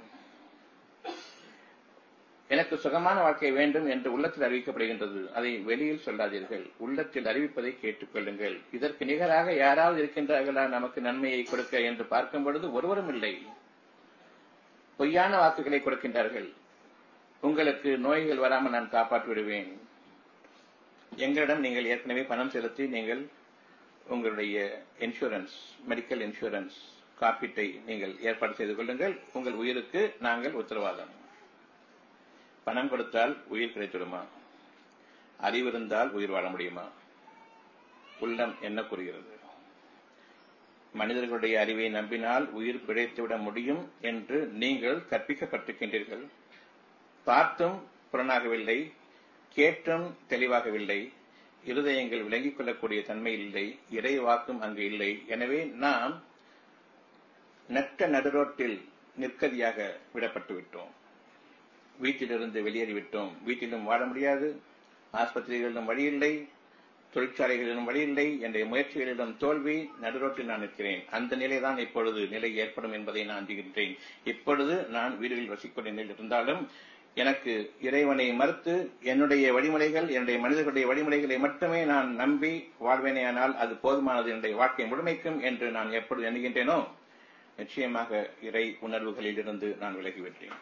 S1: எனக்கு சுகமான வாழ்க்கை வேண்டும் என்று உள்ளத்தில் அறிவிக்கப்படுகின்றது அதை வெளியில் சொல்லாதீர்கள் உள்ளத்தில் அறிவிப்பதை கேட்டுக்கொள்ளுங்கள் இதற்கு நிகராக யாராவது இருக்கின்றார்களா நமக்கு நன்மையை கொடுக்க என்று பார்க்கும் பொழுது ஒருவரும் இல்லை பொய்யான வாக்குகளை கொடுக்கின்றார்கள் உங்களுக்கு நோய்கள் வராமல் நான் காப்பாற்றி விடுவேன் எங்களிடம் நீங்கள் ஏற்கனவே பணம் செலுத்தி நீங்கள் உங்களுடைய இன்சூரன்ஸ் மெடிக்கல் இன்சூரன்ஸ் காப்பீட்டை நீங்கள் ஏற்பாடு செய்து கொள்ளுங்கள் உங்கள் உயிருக்கு நாங்கள் உத்தரவாதம் பணம் கொடுத்தால் உயிர் கிடைத்துடுமா அறிவு இருந்தால் உயிர் வாழ முடியுமா உள்ளம் என்ன கூறுகிறது மனிதர்களுடைய அறிவை நம்பினால் உயிர் பிழைத்துவிட முடியும் என்று நீங்கள் கற்பிக்கப்பட்டிருக்கின்றீர்கள் பார்த்தும் புலனாகவில்லை கேட்டும் தெளிவாகவில்லை இருதயங்கள் விளங்கிக் கொள்ளக்கூடிய தன்மை இல்லை இறை வாக்கும் அங்கு இல்லை எனவே நாம் நட்ட நடுரோட்டில் நிற்கதியாக விடப்பட்டு விட்டோம் வீட்டிலிருந்து வெளியேறிவிட்டோம் வீட்டிலும் வாழ முடியாது ஆஸ்பத்திரிகளிலும் வழி இல்லை தொழிற்சாலைகளிலும் வழி இல்லை என்ற முயற்சிகளிலும் தோல்வி நடுரோட்டில் நான் நிற்கிறேன் அந்த நிலைதான் இப்பொழுது நிலை ஏற்படும் என்பதை நான் அறிகின்றேன் இப்பொழுது நான் வீடுகளில் வசிக்கூடிய நிலையில் இருந்தாலும் எனக்கு இறைவனை மறுத்து என்னுடைய வழிமுறைகள் என்னுடைய மனிதர்களுடைய வழிமுறைகளை மட்டுமே நான் நம்பி வாழ்வேனேயானால் அது போதுமானது என்னுடைய வாழ்க்கை முழுமைக்கும் என்று நான் எப்பொழுது எண்ணுகின்றேனோ நிச்சயமாக இறை உணர்வுகளில் இருந்து நான் விலகிவிட்டேன்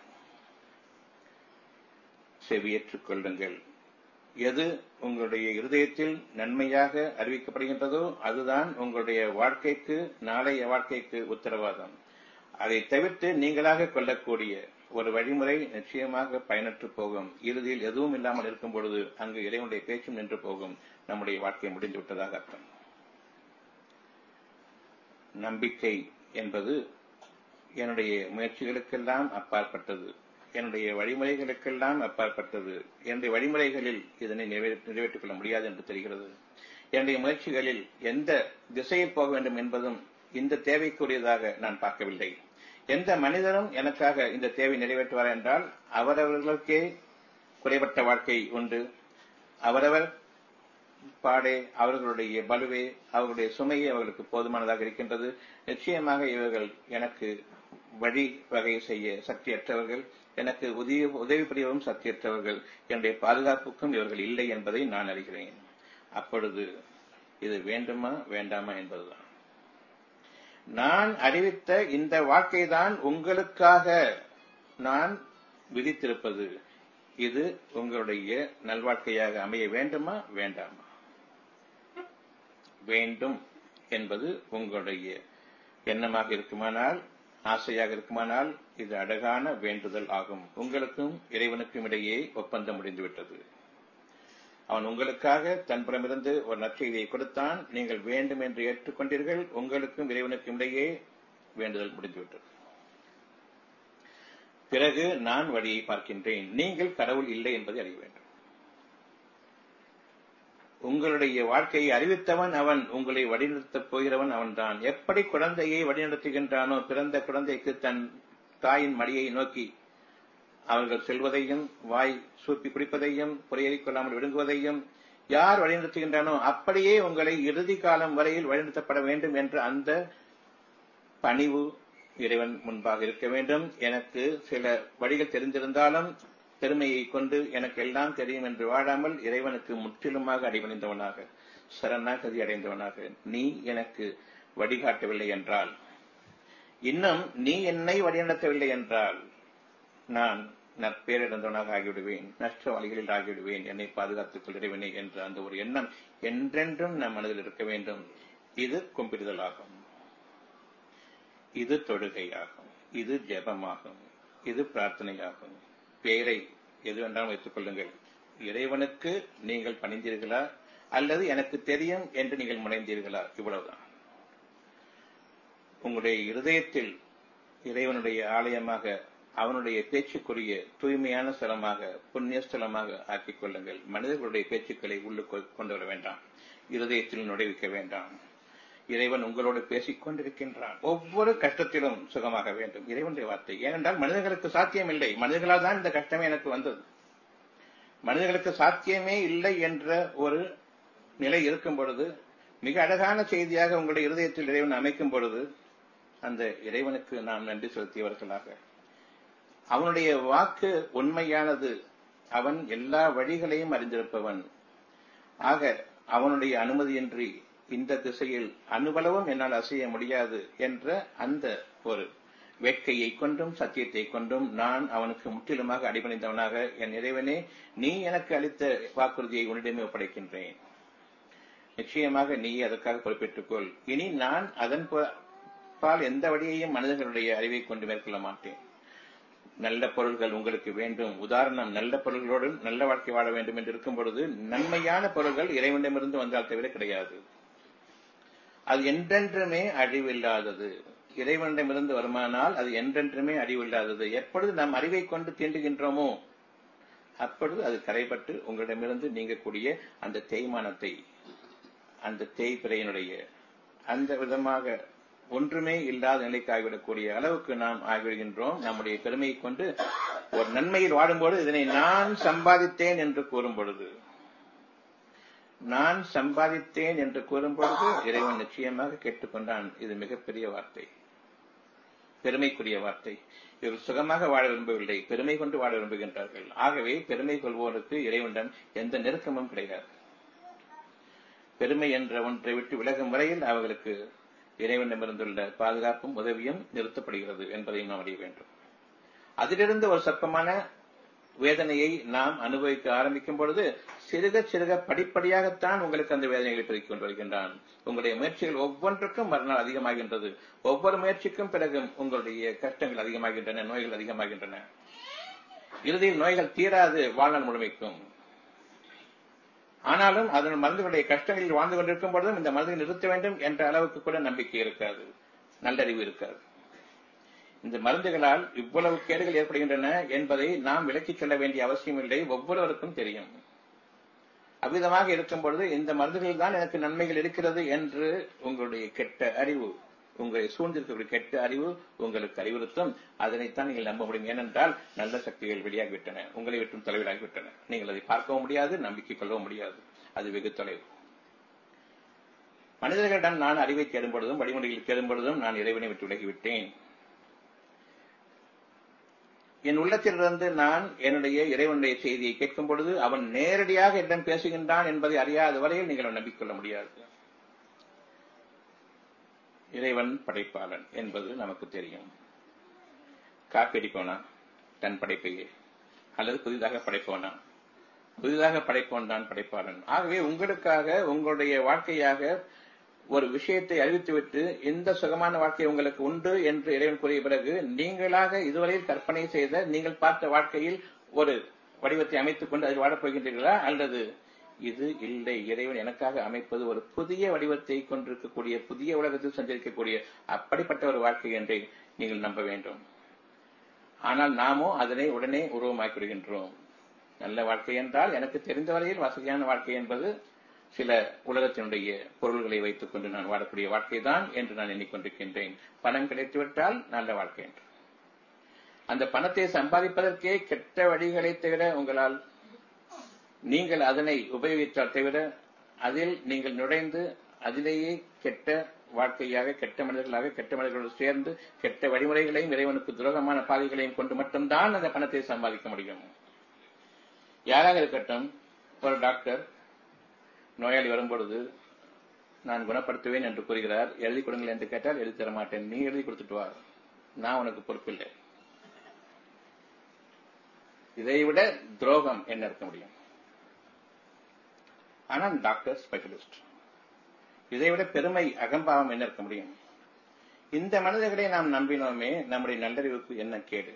S1: செவியேற்றுக் கொள்ளுங்கள் எது உங்களுடைய இருதயத்தில் நன்மையாக அறிவிக்கப்படுகின்றதோ அதுதான் உங்களுடைய வாழ்க்கைக்கு நாளைய வாழ்க்கைக்கு உத்தரவாதம் அதை தவிர்த்து நீங்களாக கொள்ளக்கூடிய ஒரு வழிமுறை நிச்சயமாக பயனற்று போகும் இறுதியில் எதுவும் இல்லாமல் இருக்கும் பொழுது அங்கு இறைவனுடைய பேச்சும் நின்று போகும் நம்முடைய வாழ்க்கை முடிந்து விட்டதாக அர்த்தம் நம்பிக்கை என்பது என்னுடைய முயற்சிகளுக்கெல்லாம் அப்பாற்பட்டது என்னுடைய வழிமுறைகளுக்கெல்லாம் அப்பாற்பட்டது என்னுடைய வழிமுறைகளில் இதனை நிறைவேற்றிக் கொள்ள முடியாது என்று தெரிகிறது என்னுடைய முயற்சிகளில் எந்த திசையில் போக வேண்டும் என்பதும் இந்த தேவைக்குரியதாக நான் பார்க்கவில்லை எந்த மனிதரும் எனக்காக இந்த தேவை நிறைவேற்றுவார் என்றால் அவரவர்களுக்கே குறைபட்ட வாழ்க்கை உண்டு அவரவர் பாடே அவர்களுடைய பலுவே அவர்களுடைய சுமையே அவர்களுக்கு போதுமானதாக இருக்கின்றது நிச்சயமாக இவர்கள் எனக்கு வழி வகை செய்ய சக்தியற்றவர்கள் எனக்கு உதவி உதவி புரியவும் சக்தியற்றவர்கள் என்னுடைய பாதுகாப்புக்கும் இவர்கள் இல்லை என்பதை நான் அறிகிறேன் அப்பொழுது இது வேண்டுமா வேண்டாமா என்பதுதான் நான் அறிவித்த இந்த வாழ்க்கைதான் உங்களுக்காக நான் விதித்திருப்பது இது உங்களுடைய நல்வாழ்க்கையாக அமைய வேண்டுமா வேண்டாமா வேண்டும் என்பது உங்களுடைய எண்ணமாக இருக்குமானால் ஆசையாக இருக்குமானால் இது அழகான வேண்டுதல் ஆகும் உங்களுக்கும் இறைவனுக்கும் இடையே ஒப்பந்தம் முடிந்துவிட்டது அவன் உங்களுக்காக தன்புறமிருந்து ஒரு நற்செய்தியை கொடுத்தான் நீங்கள் வேண்டும் என்று ஏற்றுக்கொண்டீர்கள் உங்களுக்கும் இறைவனுக்கும் இடையே வேண்டுதல் முடிந்துவிட்டது பிறகு நான் வழியை பார்க்கின்றேன் நீங்கள் கடவுள் இல்லை என்பதை அறிய வேண்டும் உங்களுடைய வாழ்க்கையை அறிவித்தவன் அவன் உங்களை வழிநடத்தப் போகிறவன் அவன்தான் எப்படி குழந்தையை வழிநடத்துகின்றானோ பிறந்த குழந்தைக்கு தன் தாயின் மடியை நோக்கி அவர்கள் செல்வதையும் வாய் சூப்பி குடிப்பதையும் புறையறிக் கொள்ளாமல் விழுங்குவதையும் யார் வழிநடத்துகின்றானோ அப்படியே உங்களை இறுதி காலம் வரையில் வழிநடத்தப்பட வேண்டும் என்ற அந்த பணிவு இறைவன் முன்பாக இருக்க வேண்டும் எனக்கு சில வழிகள் தெரிந்திருந்தாலும் பெருமையை கொண்டு எனக்கு எல்லாம் தெரியும் என்று வாழாமல் இறைவனுக்கு முற்றிலுமாக அடிபணிந்தவனாக சரணாகதி அடைந்தவனாக நீ எனக்கு வழிகாட்டவில்லை என்றால் இன்னும் நீ என்னை வழிநடத்தவில்லை என்றால் நான் நற்பேரிழந்தவனாக ஆகிவிடுவேன் நஷ்ட வழிகளில் ஆகிவிடுவேன் என்னை பாதுகாத்துக் கொள்கிறவனே என்ற அந்த ஒரு எண்ணம் என்றென்றும் நம் மனதில் இருக்க வேண்டும் இது கும்பிடுதலாகும் இது தொழுகையாகும் இது ஜெபமாகும் இது பிரார்த்தனையாகும் பெயரை எது வேண்டாலும் வைத்துக் கொள்ளுங்கள் இறைவனுக்கு நீங்கள் பணிந்தீர்களா அல்லது எனக்கு தெரியும் என்று நீங்கள் முனைந்தீர்களா இவ்வளவுதான் உங்களுடைய இருதயத்தில் இறைவனுடைய ஆலயமாக அவனுடைய பேச்சுக்குரிய தூய்மையான ஸ்தலமாக புண்ணிய ஸ்தலமாக ஆக்கிக் கொள்ளுங்கள் மனிதர்களுடைய பேச்சுக்களை உள்ளுக்கு கொண்டு வர வேண்டாம் இருதயத்தில் நுழைவிக்க வேண்டாம் இறைவன் உங்களோடு பேசிக் கொண்டிருக்கின்றான் ஒவ்வொரு கஷ்டத்திலும் சுகமாக வேண்டும் இறைவனுடைய வார்த்தை ஏனென்றால் மனிதர்களுக்கு சாத்தியம் இல்லை மனிதர்களால் தான் இந்த கஷ்டமே எனக்கு வந்தது மனிதர்களுக்கு சாத்தியமே இல்லை என்ற ஒரு நிலை இருக்கும் பொழுது மிக அழகான செய்தியாக உங்களுடைய இருதயத்தில் இறைவன் அமைக்கும் பொழுது அந்த இறைவனுக்கு நாம் நன்றி செலுத்தியவர்களாக அவனுடைய வாக்கு உண்மையானது அவன் எல்லா வழிகளையும் அறிந்திருப்பவன் ஆக அவனுடைய அனுமதியின்றி இந்த திசையில் அணுவளவும் என்னால் அசைய முடியாது என்ற அந்த ஒரு வேட்கையை கொண்டும் சத்தியத்தை கொண்டும் நான் அவனுக்கு முற்றிலுமாக அடிபணிந்தவனாக என் இறைவனே நீ எனக்கு அளித்த வாக்குறுதியை உன்னிடமே ஒப்படைக்கின்றேன் நிச்சயமாக நீ அதற்காக பொறுப்பேற்றுக்கொள் இனி நான் அதன் பால் எந்த வழியையும் மனிதர்களுடைய அறிவை கொண்டு மேற்கொள்ள மாட்டேன் நல்ல பொருள்கள் உங்களுக்கு வேண்டும் உதாரணம் நல்ல பொருள்களோடு நல்ல வாழ்க்கை வாழ வேண்டும் என்று இருக்கும் பொழுது நன்மையான பொருள்கள் இறைவனிடமிருந்து வந்தால் தவிர கிடையாது அது என்றென்றுமே அழிவில்லாதது இறைவனிடமிருந்து வருமானால் அது என்றென்றுமே அழிவில்லாதது எப்பொழுது நாம் அறிவை கொண்டு தீண்டுகின்றோமோ அப்பொழுது அது கரைப்பட்டு உங்களிடமிருந்து நீங்கக்கூடிய அந்த தேய்மானத்தை அந்த தேய்பிரையினுடைய அந்த விதமாக ஒன்றுமே இல்லாத நிலைக்கு ஆகிவிடக்கூடிய அளவுக்கு நாம் ஆகிவிடுகின்றோம் நம்முடைய பெருமையை கொண்டு ஒரு நன்மையில் வாடும்போது இதனை நான் சம்பாதித்தேன் என்று கூறும் பொழுது நான் சம்பாதித்தேன் என்று கூறும் பொழுது இறைவன் நிச்சயமாக கேட்டுக்கொண்டான் இது மிகப்பெரிய வார்த்தை பெருமைக்குரிய வார்த்தை இவர் சுகமாக வாழ விரும்பவில்லை பெருமை கொண்டு வாழ விரும்புகின்றார்கள் ஆகவே பெருமை கொள்வோருக்கு இறைவனிடம் எந்த நெருக்கமும் கிடையாது பெருமை என்ற ஒன்றை விட்டு விலகும் வரையில் அவர்களுக்கு இறைவனிடமிருந்துள்ள பாதுகாப்பும் உதவியும் நிறுத்தப்படுகிறது என்பதையும் நாம் அறிய வேண்டும் அதிலிருந்து ஒரு சத்தமான வேதனையை நாம் அனுபவிக்க ஆரம்பிக்கும் பொழுது சிறுக சிறுக படிப்படியாகத்தான் உங்களுக்கு அந்த வேதனைகளை பெருக்கிக் கொண்டு வருகின்றான் உங்களுடைய முயற்சிகள் ஒவ்வொன்றுக்கும் மறுநாள் அதிகமாகின்றது ஒவ்வொரு முயற்சிக்கும் பிறகு உங்களுடைய கஷ்டங்கள் அதிகமாகின்றன நோய்கள் அதிகமாகின்றன இறுதியில் நோய்கள் தீராது வாழ்நாள் முழுமைக்கும் ஆனாலும் அதன் மருந்துகளுடைய கஷ்டங்களில் வாழ்ந்து கொண்டிருக்கும் பொழுதும் இந்த மருந்தை நிறுத்த வேண்டும் என்ற அளவுக்கு கூட நம்பிக்கை இருக்காது நல்லறிவு இருக்காது இந்த மருந்துகளால் இவ்வளவு கேடுகள் ஏற்படுகின்றன என்பதை நாம் விலக்கிச் சொல்ல வேண்டிய அவசியம் இல்லை ஒவ்வொருவருக்கும் தெரியும் அவ்விதமாக இருக்கும் பொழுது இந்த மருந்துகளில் தான் எனக்கு நன்மைகள் இருக்கிறது என்று உங்களுடைய கெட்ட அறிவு உங்களை சூழ்ந்திருக்கக்கூடிய கெட்ட அறிவு உங்களுக்கு அறிவுறுத்தும் அதனைத்தான் நீங்கள் நம்ப முடியும் ஏனென்றால் நல்ல சக்திகள் வெளியாகிவிட்டன உங்களை விட்டும் தொலைவிலாகிவிட்டன நீங்கள் அதை பார்க்கவும் முடியாது நம்பிக்கை கொள்ளவும் முடியாது அது வெகு தொலைவு மனிதர்களிடம் நான் அறிவை தேடும் பொழுதும் வழிமுறையில் தேடும் பொழுதும் நான் இறைவனை விட்டு விலகிவிட்டேன் என் உள்ளத்திலிருந்து நான் என்னுடைய இறைவனுடைய செய்தியை கேட்கும் பொழுது அவன் நேரடியாக என்னிடம் பேசுகின்றான் என்பதை அறியாத வரையில் நீங்கள் நம்பிக்கொள்ள முடியாது இறைவன் படைப்பாளன் என்பது நமக்கு தெரியும் காப்பீடிப்போனா தன் படைப்பையே அல்லது புதிதாக படைப்போனா புதிதாக படைப்போன் தான் படைப்பாளன் ஆகவே உங்களுக்காக உங்களுடைய வாழ்க்கையாக ஒரு விஷயத்தை அறிவித்துவிட்டு இந்த சுகமான வாழ்க்கை உங்களுக்கு உண்டு என்று இறைவன் கூறிய பிறகு நீங்களாக இதுவரையில் கற்பனை செய்த நீங்கள் பார்த்த வாழ்க்கையில் ஒரு வடிவத்தை அமைத்துக் கொண்டு அதில் வாழப் போகின்றீர்களா அல்லது இது இல்லை இறைவன் எனக்காக அமைப்பது ஒரு புதிய வடிவத்தை கொண்டிருக்கக்கூடிய புதிய உலகத்தில் சஞ்சரிக்கக்கூடிய அப்படிப்பட்ட ஒரு வாழ்க்கை என்றே நீங்கள் நம்ப வேண்டும் ஆனால் நாமோ அதனை உடனே உருவமாக்கி விடுகின்றோம் நல்ல வாழ்க்கை என்றால் எனக்கு தெரிந்த வரையில் வசதியான வாழ்க்கை என்பது சில உலகத்தினுடைய பொருள்களை வைத்துக் கொண்டு நான் வாழக்கூடிய வாழ்க்கை தான் என்று நான் எண்ணிக்கொண்டிருக்கின்றேன் பணம் கிடைத்துவிட்டால் நல்ல வாழ்க்கை என்று அந்த பணத்தை சம்பாதிப்பதற்கே கெட்ட வழிகளை தவிர உங்களால் நீங்கள் அதனை உபயோகித்தால் தவிர அதில் நீங்கள் நுழைந்து அதிலேயே கெட்ட வாழ்க்கையாக கெட்ட மனிதர்களாக கெட்ட மனிதர்களோடு சேர்ந்து கெட்ட வழிமுறைகளையும் இறைவனுக்கு துரோகமான பாதைகளையும் கொண்டு மட்டும்தான் அந்த பணத்தை சம்பாதிக்க முடியும் யாராக இருக்கட்டும் ஒரு டாக்டர் நோயாளி வரும்பொழுது நான் குணப்படுத்துவேன் என்று கூறுகிறார் எழுதி கொடுங்கள் என்று கேட்டால் எழுதி தர மாட்டேன் நீ எழுதி கொடுத்துட்டு வா நான் உனக்கு பொறுப்பில்லை இதைவிட துரோகம் என்ன இருக்க முடியும் ஆனால் டாக்டர் ஸ்பெஷலிஸ்ட் இதைவிட பெருமை அகம்பாவம் என்ன இருக்க முடியும் இந்த மனிதர்களை நாம் நம்பினோமே நம்முடைய நல்லறிவுக்கு என்ன கேடு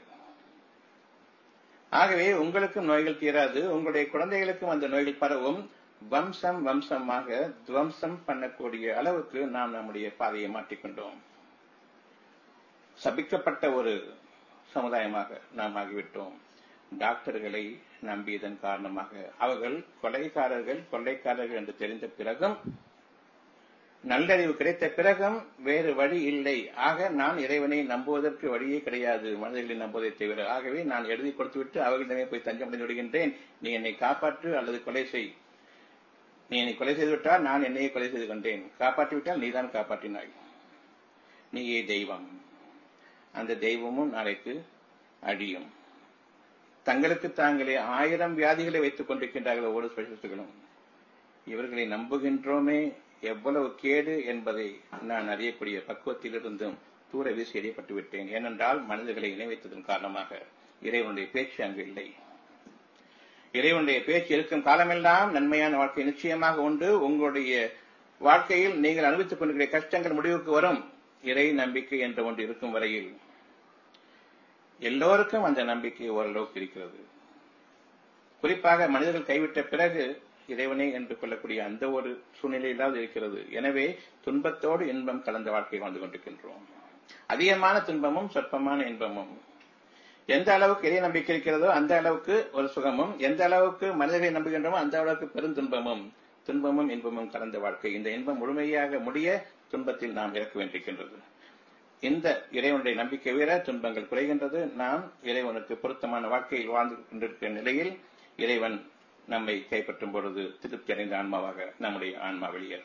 S1: ஆகவே உங்களுக்கும் நோய்கள் தீராது உங்களுடைய குழந்தைகளுக்கும் அந்த நோய்கள் பரவும் வம்சம் வம்சமாக துவம்சம் பண்ணக்கூடிய அளவுக்கு நாம் நம்முடைய பாதையை மாற்றிக்கொண்டோம் சபிக்கப்பட்ட ஒரு சமுதாயமாக நாம் ஆகிவிட்டோம் டாக்டர்களை நம்பியதன் காரணமாக அவர்கள் கொலைக்காரர்கள் கொள்ளைக்காரர்கள் என்று தெரிந்த பிறகும் நல்லறிவு கிடைத்த பிறகும் வேறு வழி இல்லை ஆக நான் இறைவனை நம்புவதற்கு வழியே கிடையாது மனிதர்களை நம்புவதை தவிர ஆகவே நான் எழுதி கொடுத்துவிட்டு அவர்களிடமே போய் தஞ்சமடைந்து விடுகின்றேன் நீ என்னை காப்பாற்று அல்லது கொலை செய் நீ என்னை கொலை செய்துவிட்டால் நான் என்னையே கொலை செய்து கொண்டேன் காப்பாற்றிவிட்டால் நீதான் காப்பாற்றினாய் நீயே தெய்வம் அந்த தெய்வமும் நாளைக்கு அழியும் தங்களுக்கு தாங்களே ஆயிரம் வியாதிகளை வைத்துக் கொண்டிருக்கின்றார்கள் ஒவ்வொரு ஸ்பெஷலிஸ்டுகளும் இவர்களை நம்புகின்றோமே எவ்வளவு கேடு என்பதை நான் அறியக்கூடிய பக்குவத்திலிருந்தும் தூர வீசி எறியப்பட்டு விட்டேன் ஏனென்றால் மனிதர்களை இணைவைத்ததன் காரணமாக இறைவனுடைய பேச்சு அங்கு இல்லை இறைவனுடைய பேச்சு இருக்கும் காலமெல்லாம் நன்மையான வாழ்க்கை நிச்சயமாக உண்டு உங்களுடைய வாழ்க்கையில் நீங்கள் அனுபவித்துக் கொண்டிருக்கிற கஷ்டங்கள் முடிவுக்கு வரும் இறை நம்பிக்கை என்ற ஒன்று இருக்கும் வரையில் எல்லோருக்கும் அந்த நம்பிக்கை ஓரளவுக்கு இருக்கிறது குறிப்பாக மனிதர்கள் கைவிட்ட பிறகு இறைவனே என்று கொள்ளக்கூடிய அந்த ஒரு சூழ்நிலையிலாவது இருக்கிறது எனவே துன்பத்தோடு இன்பம் கலந்த வாழ்க்கை வாழ்ந்து கொண்டிருக்கின்றோம் அதிகமான துன்பமும் சொற்பமான இன்பமும் எந்த அளவுக்கு இறை நம்பிக்கை இருக்கிறதோ அந்த அளவுக்கு ஒரு சுகமும் எந்த அளவுக்கு மனிதர்களை நம்புகின்றோமோ அந்த அளவுக்கு பெருந்துன்பமும் துன்பமும் இன்பமும் கலந்த வாழ்க்கை இந்த இன்பம் முழுமையாக முடிய துன்பத்தில் நாம் இறக்க வேண்டியிருக்கின்றது இந்த இறைவனுடைய நம்பிக்கை உயர துன்பங்கள் குறைகின்றது நாம் இறைவனுக்கு பொருத்தமான வாழ்க்கையில் வாழ்ந்து கொண்டிருக்கிற நிலையில் இறைவன் நம்மை கைப்பற்றும் பொழுது திருப்தி அடைந்த ஆன்மாவாக நம்முடைய ஆன்மா வெளியேறும்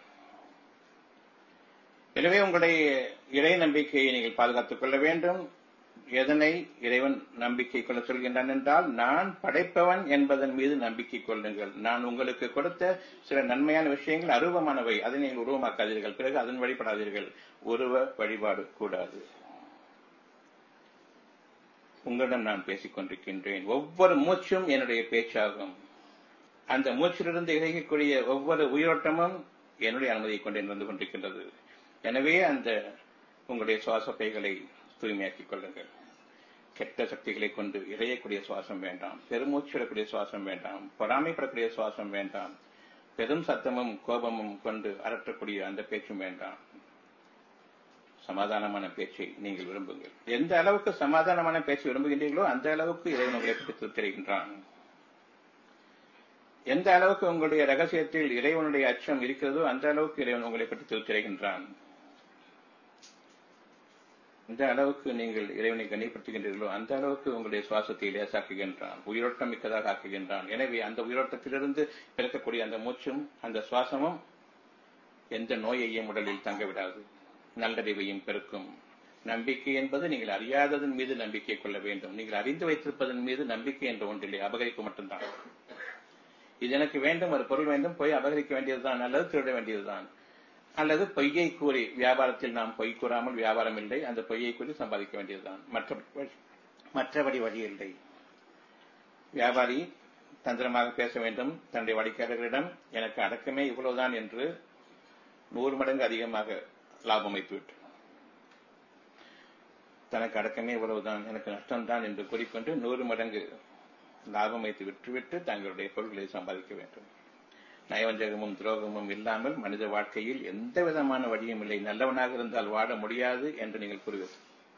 S1: எனவே உங்களுடைய இறை நம்பிக்கையை நீங்கள் பாதுகாத்துக் கொள்ள வேண்டும் எதனை இறைவன் நம்பிக்கை கொள்ள சொல்கின்றான் என்றால் நான் படைப்பவன் என்பதன் மீது நம்பிக்கை கொள்ளுங்கள் நான் உங்களுக்கு கொடுத்த சில நன்மையான விஷயங்கள் அருவமானவை அதை நீங்கள் உருவமாக்காதீர்கள் பிறகு அதன் வழிபடாதீர்கள் உருவ வழிபாடு கூடாது உங்களிடம் நான் பேசிக் கொண்டிருக்கின்றேன் ஒவ்வொரு மூச்சும் என்னுடைய பேச்சாகும் அந்த மூச்சிலிருந்து இறங்கக்கூடிய ஒவ்வொரு உயிரோட்டமும் என்னுடைய அனுமதியை கொண்டு நடந்து கொண்டிருக்கின்றது எனவே அந்த உங்களுடைய சுவாச பைகளை தூய்மையாக்கிக் கொள்ளுங்கள் கெட்ட சக்திகளை கொண்டு இறையக்கூடிய சுவாசம் வேண்டாம் பெருமூச்சிடக்கூடிய சுவாசம் வேண்டாம் பொறாமைப்படக்கூடிய சுவாசம் வேண்டாம் பெரும் சத்தமும் கோபமும் கொண்டு அரற்றக்கூடிய அந்த பேச்சும் வேண்டாம் சமாதானமான பேச்சை நீங்கள் விரும்புங்கள் எந்த அளவுக்கு சமாதானமான பேச்சை விரும்புகின்றீர்களோ அந்த அளவுக்கு இறைவன் உங்களை பிடித்து தெரிகின்றான் எந்த அளவுக்கு உங்களுடைய ரகசியத்தில் இறைவனுடைய அச்சம் இருக்கிறதோ அந்த அளவுக்கு இறைவன் உங்களை பற்றி திருத்திரைகின்றான் எந்த அளவுக்கு நீங்கள் இறைவனை கண்ணியப்படுத்துகின்றீர்களோ அந்த அளவுக்கு உங்களுடைய சுவாசத்தை லேசாக்குகின்றான் உயிரோட்டம் மிக்கதாக ஆக்குகின்றான் எனவே அந்த உயிரோட்டத்திலிருந்து பிறக்கக்கூடிய அந்த மூச்சும் அந்த சுவாசமும் எந்த நோயையும் உடலில் தங்கவிடாது நல்லறிவையும் பெருக்கும் நம்பிக்கை என்பது நீங்கள் அறியாததன் மீது நம்பிக்கை கொள்ள வேண்டும் நீங்கள் அறிந்து வைத்திருப்பதன் மீது நம்பிக்கை என்ற ஒன்றில்லை அபகரிப்பு மட்டும்தான் இது எனக்கு வேண்டும் ஒரு பொருள் வேண்டும் போய் அபகரிக்க வேண்டியதுதான் அல்லது திருட வேண்டியதுதான் அல்லது பொய்யை கூறி வியாபாரத்தில் நாம் பொய் கூறாமல் வியாபாரம் இல்லை அந்த பொய்யை கூறி சம்பாதிக்க வேண்டியதுதான் மற்ற மற்றபடி வழி இல்லை வியாபாரி தந்திரமாக பேச வேண்டும் தன்னுடைய வாடிக்கையாளர்களிடம் எனக்கு அடக்கமே இவ்வளவுதான் என்று நூறு மடங்கு அதிகமாக லாபம் வைத்துவிட்டு தனக்கு அடக்கமே இவ்வளவுதான் எனக்கு நஷ்டம்தான் என்று கூறிக்கொண்டு நூறு மடங்கு லாபம் வைத்து விட்டுவிட்டு தங்களுடைய பொருட்களை சம்பாதிக்க வேண்டும் நயவஞ்சகமும் துரோகமும் இல்லாமல் மனித வாழ்க்கையில் எந்த விதமான வழியும் இல்லை நல்லவனாக இருந்தால் வாழ முடியாது என்று நீங்கள் கூறுவீர்கள்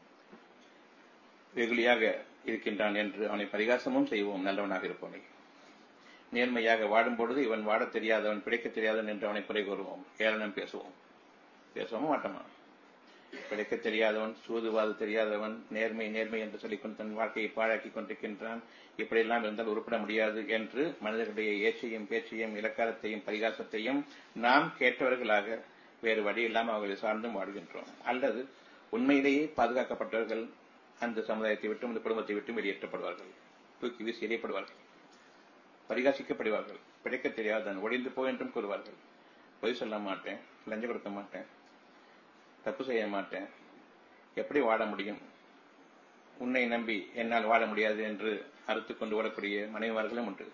S1: வெகுளியாக இருக்கின்றான் என்று அவனை பரிகாசமும் செய்வோம் நல்லவனாக இருப்பவனை நேர்மையாக வாடும் பொழுது இவன் வாடத் தெரியாதவன் பிழைக்க தெரியாதவன் என்று அவனை குறை கூறுவோம் ஏளனம் பேசுவோம் பேசுவோம் மாட்டோமா பிழைக்க தெரியாதவன் சூதுவாது தெரியாதவன் நேர்மை நேர்மை என்று சொல்லிக்கொண்டு தன் வாழ்க்கையை பாழாக்கி கொண்டிருக்கின்றான் இப்படியெல்லாம் இருந்தால் உருப்பட முடியாது என்று மனிதர்களுடைய ஏச்சையும் பேச்சையும் இலக்காரத்தையும் பரிகாசத்தையும் நாம் கேட்டவர்களாக வேறு வழி இல்லாமல் அவர்களை சார்ந்தும் வாழ்கின்றோம் அல்லது உண்மையிலேயே பாதுகாக்கப்பட்டவர்கள் அந்த சமுதாயத்தை விட்டும் அந்த குடும்பத்தை விட்டும் வெளியேற்றப்படுவார்கள் தூக்கி வீசி எறியப்படுவார்கள் பரிகாசிக்கப்படுவார்கள் பிழைக்க தெரியாதவன் ஒளிந்து போ என்றும் கூறுவார்கள் பொய் சொல்ல மாட்டேன் லஞ்சம் கொடுக்க மாட்டேன் தப்பு செய்ய மாட்டேன் எப்படி வாழ முடியும் உன்னை நம்பி என்னால் வாழ முடியாது என்று அறுத்து கொண்டு ஓடக்கூடிய மனைவிமார்களும் உண்டு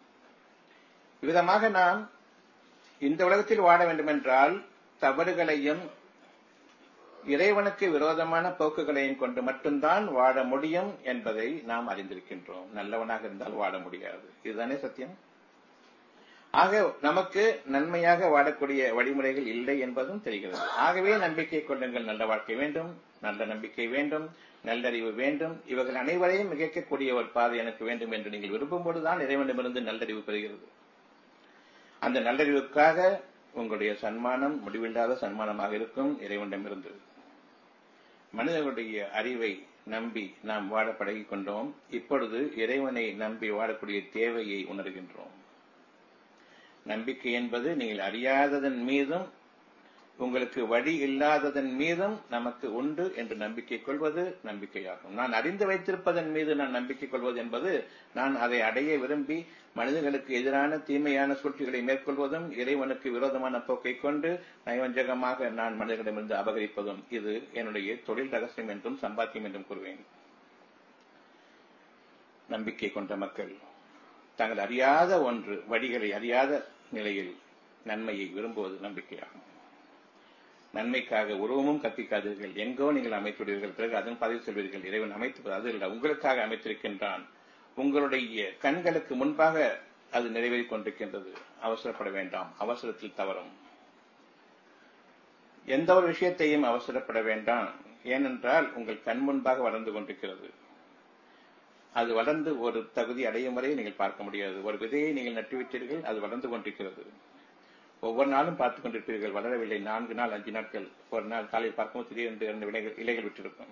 S1: இவ்விதமாக நாம் இந்த உலகத்தில் வாழ வேண்டுமென்றால் தவறுகளையும் இறைவனுக்கு விரோதமான போக்குகளையும் கொண்டு மட்டும்தான் வாழ முடியும் என்பதை நாம் அறிந்திருக்கின்றோம் நல்லவனாக இருந்தால் வாழ முடியாது இதுதானே சத்தியம் ஆக நமக்கு நன்மையாக வாழக்கூடிய வழிமுறைகள் இல்லை என்பதும் தெரிகிறது ஆகவே நம்பிக்கை கொள்ளுங்கள் நல்ல வாழ்க்கை வேண்டும் நல்ல நம்பிக்கை வேண்டும் நல்லறிவு வேண்டும் இவர்கள் அனைவரையும் மிகைக்கக்கூடிய ஒரு பாதை எனக்கு வேண்டும் என்று நீங்கள் விரும்பும் போதுதான் இறைவனிடமிருந்து நல்லறிவு பெறுகிறது அந்த நல்லறிவுக்காக உங்களுடைய சன்மானம் முடிவில்லாத சன்மானமாக இருக்கும் இறைவனிடமிருந்து மனிதர்களுடைய அறிவை நம்பி நாம் வாழ பழகிக் கொண்டோம் இப்பொழுது இறைவனை நம்பி வாழக்கூடிய தேவையை உணர்கின்றோம் நம்பிக்கை என்பது நீங்கள் அறியாததன் மீதும் உங்களுக்கு வழி இல்லாததன் மீதும் நமக்கு உண்டு என்று நம்பிக்கை கொள்வது நம்பிக்கையாகும் நான் அறிந்து வைத்திருப்பதன் மீது நான் நம்பிக்கை கொள்வது என்பது நான் அதை அடைய விரும்பி மனிதர்களுக்கு எதிரான தீமையான சூழ்ச்சிகளை மேற்கொள்வதும் இறைவனுக்கு விரோதமான போக்கை கொண்டு நயவஞ்சகமாக நான் மனிதர்களிடமிருந்து அபகரிப்பதும் இது என்னுடைய தொழில் ரகசியம் என்றும் சம்பாத்தியம் என்றும் கூறுவேன் நம்பிக்கை கொண்ட மக்கள் தாங்கள் அறியாத ஒன்று வழிகளை அறியாத நிலையில் நன்மையை விரும்புவது நம்பிக்கையாகும் நன்மைக்காக உருவமும் கற்பிக்காதீர்கள் எங்கோ நீங்கள் அமைத்துள்ளீர்கள் பிறகு அதன் பதிவு செல்வீர்கள் இறைவன் அமைத்து அது இல்லை உங்களுக்காக அமைத்திருக்கின்றான் உங்களுடைய கண்களுக்கு முன்பாக அது நிறைவேறிக் கொண்டிருக்கின்றது அவசரப்பட வேண்டாம் அவசரத்தில் தவறும் எந்த ஒரு விஷயத்தையும் அவசரப்பட வேண்டாம் ஏனென்றால் உங்கள் கண் முன்பாக வளர்ந்து கொண்டிருக்கிறது அது வளர்ந்து ஒரு தகுதி அடையும் வரை நீங்கள் பார்க்க முடியாது ஒரு விதையை நீங்கள் நட்டுவிட்டீர்கள் அது வளர்ந்து கொண்டிருக்கிறது ஒவ்வொரு நாளும் பார்த்துக் கொண்டிருப்பீர்கள் வளரவில்லை நான்கு நாள் அஞ்சு நாட்கள் ஒரு நாள் காலையில் பார்க்கும்போது திடீரென்று இரண்டு விலைகள் இலைகள் விட்டிருக்கும்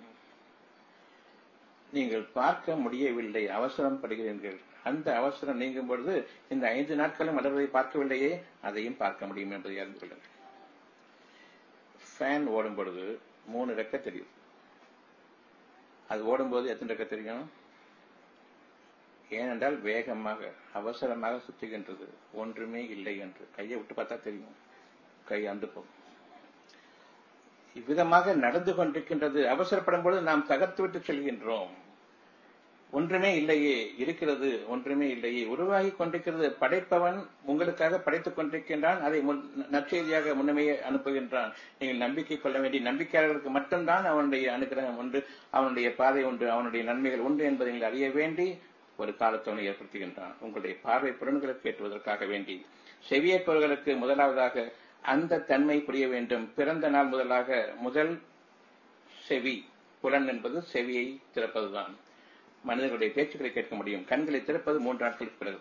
S1: நீங்கள் பார்க்க முடியவில்லை அவசரம் படுகிறீர்கள் அந்த அவசரம் நீங்கும் பொழுது இந்த ஐந்து நாட்களும் வளர்வதை பார்க்கவில்லையே அதையும் பார்க்க முடியும் என்பதை அறிந்து கொள்ளுங்கள் ஃபேன் ஓடும் பொழுது மூணு ரெக்க தெரியும் அது ஓடும்போது எத்தனை ரெக்க தெரியும் ஏனென்றால் வேகமாக அவசரமாக சுற்றுகின்றது ஒன்றுமே இல்லை என்று கையை விட்டு பார்த்தா தெரியும் கை அந்து போகும் இவ்விதமாக நடந்து கொண்டிருக்கின்றது அவசரப்படும் பொழுது நாம் தகர்த்து விட்டு செல்கின்றோம் ஒன்றுமே இல்லையே இருக்கிறது ஒன்றுமே இல்லையே உருவாகி கொண்டிருக்கிறது படைப்பவன் உங்களுக்காக படைத்துக் கொண்டிருக்கின்றான் அதை நற்செய்தியாக முன்னமே அனுப்புகின்றான் நீங்கள் நம்பிக்கை கொள்ள வேண்டிய நம்பிக்கையாளர்களுக்கு மட்டும்தான் அவனுடைய அனுகிரகம் உண்டு அவனுடைய பாதை உண்டு அவனுடைய நன்மைகள் உண்டு என்பதை நீங்கள் அறிய வேண்டி ஒரு காலத்தவணை ஏற்படுத்துகின்றான் உங்களுடைய பார்வை புலன்களுக்கு ஏற்றுவதற்காக வேண்டி செவியேற்பவர்களுக்கு முதலாவதாக அந்த தன்மை புரிய வேண்டும் பிறந்த நாள் முதலாக முதல் செவி புலன் என்பது செவியை திறப்பதுதான் மனிதர்களுடைய பேச்சுக்களை கேட்க முடியும் கண்களை திறப்பது மூன்று நாட்களுக்கு பிறகு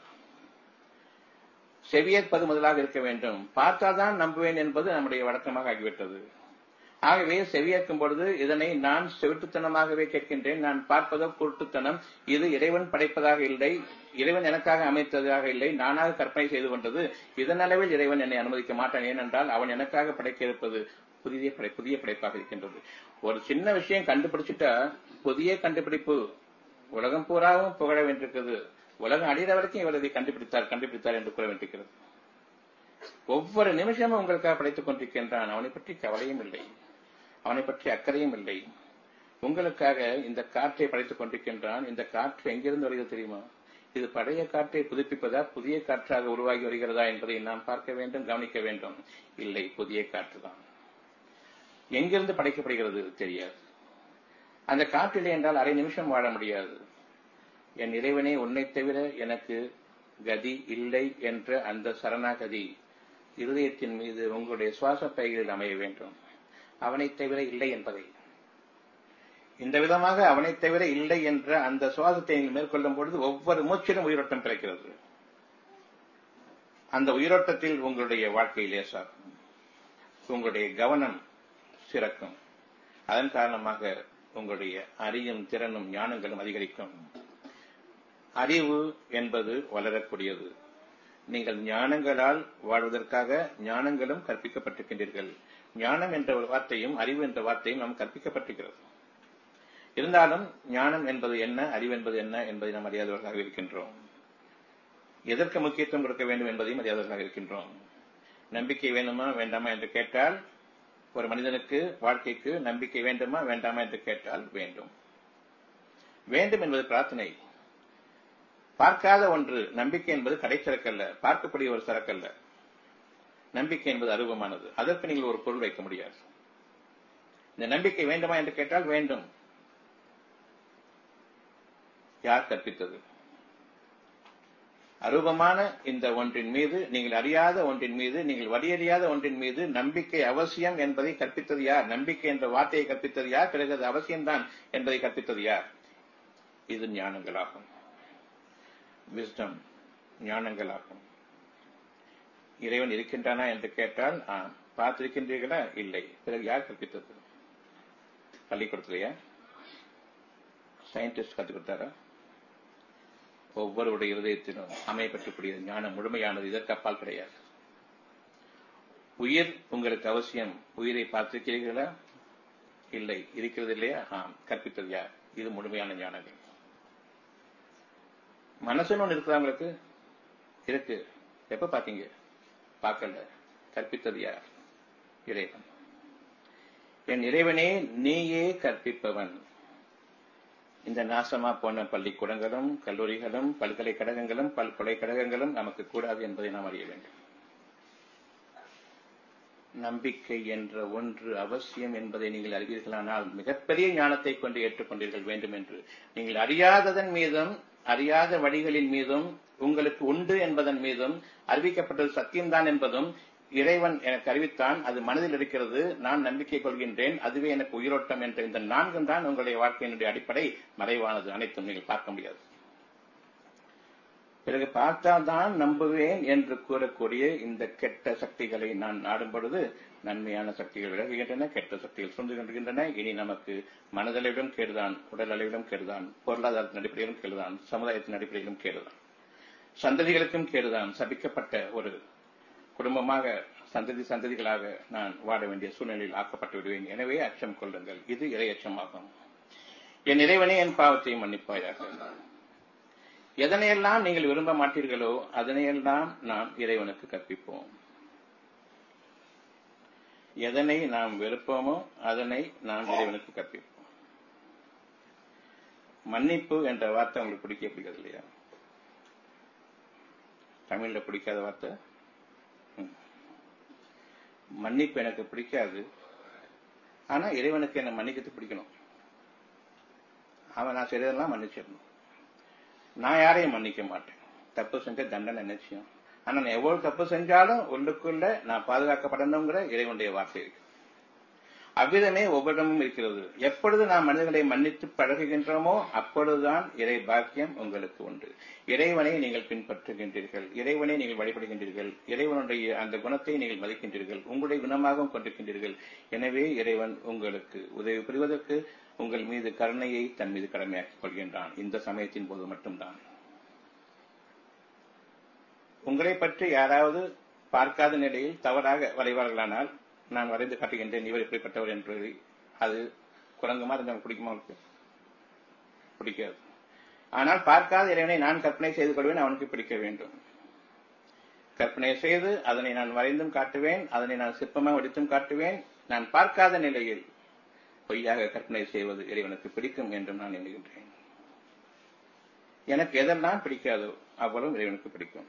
S1: செவியேற்பது முதலாக இருக்க வேண்டும் பார்த்தாதான் நம்புவேன் என்பது நம்முடைய வழக்கமாக ஆகிவிட்டது ஆகவே செவியேற்கும் பொழுது இதனை நான் செவிட்டுத்தனமாகவே கேட்கின்றேன் நான் பார்ப்பதோ குருட்டுத்தனம் இது இறைவன் படைப்பதாக இல்லை இறைவன் எனக்காக அமைத்ததாக இல்லை நானாக கற்பனை செய்து கொண்டது இதனளவில் இறைவன் என்னை அனுமதிக்க மாட்டான் ஏனென்றால் அவன் எனக்காக படைக்க இருப்பது புதிய படை புதிய படைப்பாக இருக்கின்றது ஒரு சின்ன விஷயம் கண்டுபிடிச்சிட்டா புதிய கண்டுபிடிப்பு உலகம் பூராவும் புகழ வேண்டியிருக்கிறது உலகம் அடிகிற வரைக்கும் இவர் இதை கண்டுபிடித்தார் கண்டுபிடித்தார் என்று கூற வேண்டியிருக்கிறது ஒவ்வொரு நிமிஷமும் உங்களுக்காக படைத்துக் கொண்டிருக்கின்றான் அவனை பற்றி கவலையும் இல்லை அவனை பற்றி அக்கறையும் இல்லை உங்களுக்காக இந்த காற்றை படைத்துக் கொண்டிருக்கின்றான் இந்த காற்று எங்கிருந்து வருகிறது தெரியுமா இது பழைய காற்றை புதுப்பிப்பதா புதிய காற்றாக உருவாகி வருகிறதா என்பதை நாம் பார்க்க வேண்டும் கவனிக்க வேண்டும் இல்லை புதிய காற்று தான் எங்கிருந்து படைக்கப்படுகிறது தெரியாது அந்த காற்றில்லை என்றால் அரை நிமிஷம் வாழ முடியாது என் இறைவனே உன்னை தவிர எனக்கு கதி இல்லை என்ற அந்த சரணாகதி இருதயத்தின் மீது உங்களுடைய சுவாச பைகளில் அமைய வேண்டும் அவனை தவிர இல்லை என்பதை இந்த விதமாக அவனை தவிர இல்லை என்ற அந்த சுவாசத்தை நீங்கள் மேற்கொள்ளும் பொழுது ஒவ்வொரு மூச்சிலும் உயிரோட்டம் பிறக்கிறது அந்த உயிரோட்டத்தில் உங்களுடைய வாழ்க்கை லேசாகும் உங்களுடைய கவனம் சிறக்கும் அதன் காரணமாக உங்களுடைய அறியும் திறனும் ஞானங்களும் அதிகரிக்கும் அறிவு என்பது வளரக்கூடியது நீங்கள் ஞானங்களால் வாழ்வதற்காக ஞானங்களும் கற்பிக்கப்பட்டிருக்கின்றீர்கள் ஞானம் என்ற ஒரு வார்த்தையும் அறிவு என்ற வார்த்தையும் நாம் கற்பிக்கப்பட்டிருக்கிறது இருந்தாலும் ஞானம் என்பது என்ன அறிவு என்பது என்ன என்பதை நாம் அறியாதவர்களாக இருக்கின்றோம் எதற்கு முக்கியத்துவம் கொடுக்க வேண்டும் என்பதையும் அறியாதவர்களாக இருக்கின்றோம் நம்பிக்கை வேண்டுமா வேண்டாமா என்று கேட்டால் ஒரு மனிதனுக்கு வாழ்க்கைக்கு நம்பிக்கை வேண்டுமா வேண்டாமா என்று கேட்டால் வேண்டும் வேண்டும் என்பது பிரார்த்தனை பார்க்காத ஒன்று நம்பிக்கை என்பது கடைச்சரக்கல்ல பார்க்கக்கூடிய ஒரு சரக்கல்ல நம்பிக்கை என்பது அருவமானது அதற்கு நீங்கள் ஒரு பொருள் வைக்க முடியாது இந்த நம்பிக்கை வேண்டுமா என்று கேட்டால் வேண்டும் யார் கற்பித்தது அரூபமான இந்த ஒன்றின் மீது நீங்கள் அறியாத ஒன்றின் மீது நீங்கள் வடியறியாத ஒன்றின் மீது நம்பிக்கை அவசியம் என்பதை கற்பித்தது யார் நம்பிக்கை என்ற வார்த்தையை கற்பித்தது யார் பிறகு அது அவசியம்தான் என்பதை கற்பித்தது யார் இது ஞானங்களாகும் விஸ்டம் ஞானங்களாகும் இறைவன் இருக்கின்றானா என்று கேட்டால் பார்த்திருக்கின்றீர்களா இல்லை பிறகு யார் கற்பித்தது பள்ளிக்கூடத்திலேயா சயின்டிஸ்ட் கற்றுக் கொடுத்தாரா ஒவ்வொருடைய இருதயத்திலும் அமையப்பட்டக்கூடிய ஞானம் முழுமையானது இதற்கு அப்பால் கிடையாது உயிர் உங்களுக்கு அவசியம் உயிரை பார்த்திருக்கிறீர்களா இல்லை இருக்கிறது இல்லையா ஆம் கற்பித்தது யார் இது முழுமையான ஞானங்கள் மனசுன்னு ஒன்று இருக்குதா உங்களுக்கு இருக்கு எப்ப பாத்தீங்க பார்க்கல கற்பித்தது யார் இறைவன் என் இறைவனே நீயே கற்பிப்பவன் இந்த நாசமா போன பள்ளிக்கூடங்களும் கல்லூரிகளும் பல்கலைக்கழகங்களும் பல்கலைக்கழகங்களும் நமக்கு கூடாது என்பதை நாம் அறிய வேண்டும் நம்பிக்கை என்ற ஒன்று அவசியம் என்பதை நீங்கள் அறிவீர்களானால் மிகப்பெரிய ஞானத்தை கொண்டு ஏற்றுக்கொண்டீர்கள் வேண்டும் என்று நீங்கள் அறியாததன் மீதும் அறியாத வழிகளின் மீதும் உங்களுக்கு உண்டு என்பதன் மீதும் அறிவிக்கப்பட்டது சத்தியம்தான் என்பதும் இறைவன் எனக்கு அறிவித்தான் அது மனதில் இருக்கிறது நான் நம்பிக்கை கொள்கின்றேன் அதுவே எனக்கு உயிரோட்டம் என்ற இந்த நான்கும் தான் உங்களுடைய வாழ்க்கையினுடைய அடிப்படை மறைவானது அனைத்தும் நீங்கள் பார்க்க முடியாது பிறகு பார்த்தால்தான் நம்புவேன் என்று கூறக்கூடிய இந்த கெட்ட சக்திகளை நான் நாடும் பொழுது நன்மையான சக்திகள் விலகுகின்றன கெட்ட சக்திகள் சுண்டு கொண்டிருக்கின்றன இனி நமக்கு மனதளவிலும் கேடுதான் உடல் அளவிலும் கேடுதான் பொருளாதாரத்தின் அடிப்படையிலும் கேடுதான் சமுதாயத்தின் அடிப்படையிலும் கேடுதான் சந்ததிகளுக்கும் கேடுதான் சபிக்கப்பட்ட ஒரு குடும்பமாக சந்ததி சந்ததிகளாக நான் வாழ வேண்டிய சூழ்நிலையில் ஆக்கப்பட்டு விடுவேன் எனவே அச்சம் கொள்ளுங்கள் இது இறை அச்சமாகும் என் இறைவனே என் பாவத்தை மன்னிப்பாயாக எதனையெல்லாம் நீங்கள் விரும்ப மாட்டீர்களோ அதனையெல்லாம் நாம் இறைவனுக்கு கற்பிப்போம் எதனை நாம் வெறுப்போமோ அதனை நாம் இறைவனுக்கு கற்பிப்போம் மன்னிப்பு என்ற வார்த்தை உங்களுக்கு பிடிக்க பிடிக்கிறது இல்லையா தமிழ்ல பிடிக்காத வார்த்தை மன்னிப்பு எனக்கு பிடிக்காது ஆனா இறைவனுக்கு என்ன மன்னிக்கிறது பிடிக்கணும் அவன் நான் செய்யறதெல்லாம் மன்னிச்சிடணும் நான் யாரையும் மன்னிக்க மாட்டேன் தப்பு செஞ்ச தண்டனை நிச்சயம் ஆனா நான் எவ்வளவு தப்பு செஞ்சாலும் உள்ளுக்குள்ள நான் பாதுகாக்கப்படணுங்கிற இறைவனுடைய வார்த்தை இருக்கு அவ்விதமே ஒவ்வொருடமும் இருக்கிறது எப்பொழுது நாம் மனிதர்களை மன்னித்து பழகுகின்றோமோ அப்பொழுதுதான் இறை பாக்கியம் உங்களுக்கு உண்டு இறைவனை நீங்கள் பின்பற்றுகின்றீர்கள் இறைவனை நீங்கள் வழிபடுகின்றீர்கள் இறைவனுடைய அந்த குணத்தை நீங்கள் மதிக்கின்றீர்கள் உங்களுடைய குணமாகவும் கொண்டிருக்கின்றீர்கள் எனவே இறைவன் உங்களுக்கு உதவி புரிவதற்கு உங்கள் மீது கருணையை தன் மீது கடமையாக்கிக் கொள்கின்றான் இந்த சமயத்தின் போது மட்டும்தான் உங்களை பற்றி யாராவது பார்க்காத நிலையில் தவறாக வரைவார்களானால் நான் வரைந்து காட்டுகின்றேன் இவர் இப்படிப்பட்டவர் என்று அது குரங்கு மாதிரி நமக்கு பிடிக்குமா அவனுக்கு பிடிக்காது ஆனால் பார்க்காத இறைவனை நான் கற்பனை செய்து கொள்வேன் அவனுக்கு பிடிக்க வேண்டும் கற்பனை செய்து அதனை நான் வரைந்தும் காட்டுவேன் அதனை நான் சிற்பமாக வடித்தும் காட்டுவேன் நான் பார்க்காத நிலையில் பொய்யாக கற்பனை செய்வது இறைவனுக்கு பிடிக்கும் என்றும் நான் எண்ணுகின்றேன் எனக்கு எதெல்லாம் பிடிக்காதோ அவ்வளவு இறைவனுக்கு பிடிக்கும்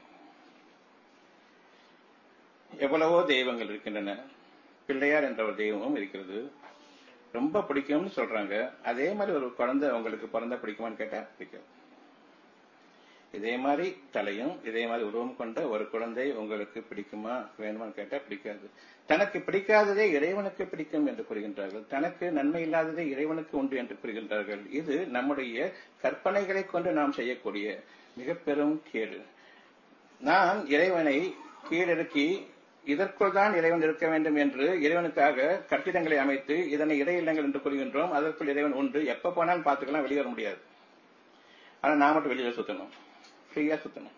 S1: எவ்வளவோ தெய்வங்கள் இருக்கின்றன பிள்ளையார் என்ற ஒரு தெய்வமும் இருக்கிறது ரொம்ப பிடிக்கும்னு சொல்றாங்க அதே மாதிரி ஒரு குழந்தை உங்களுக்கு பிறந்த பிடிக்குமான்னு கேட்டா பிடிக்கும் இதே மாதிரி தலையும் இதே மாதிரி உருவம் கொண்ட ஒரு குழந்தை உங்களுக்கு பிடிக்குமா வேணுமான்னு கேட்டா பிடிக்காது தனக்கு பிடிக்காததே இறைவனுக்கு பிடிக்கும் என்று கூறுகின்றார்கள் தனக்கு நன்மை இல்லாததே இறைவனுக்கு உண்டு என்று கூறுகின்றார்கள் இது நம்முடைய கற்பனைகளை கொண்டு நாம் செய்யக்கூடிய மிக பெரும் கேடு நான் இறைவனை கீழிறக்கி இதற்குள் தான் இறைவன் இருக்க வேண்டும் என்று இறைவனுக்காக கட்டிடங்களை அமைத்து இதனை இறை இல்லங்கள் என்று கூறுகின்றோம் அதற்குள் இறைவன் உண்டு எப்ப போனாலும் பார்த்துக்கலாம் வெளியே வர முடியாது ஆனா நான் மட்டும் வெளியில சுத்தணும் ஃப்ரீயா சுத்தணும்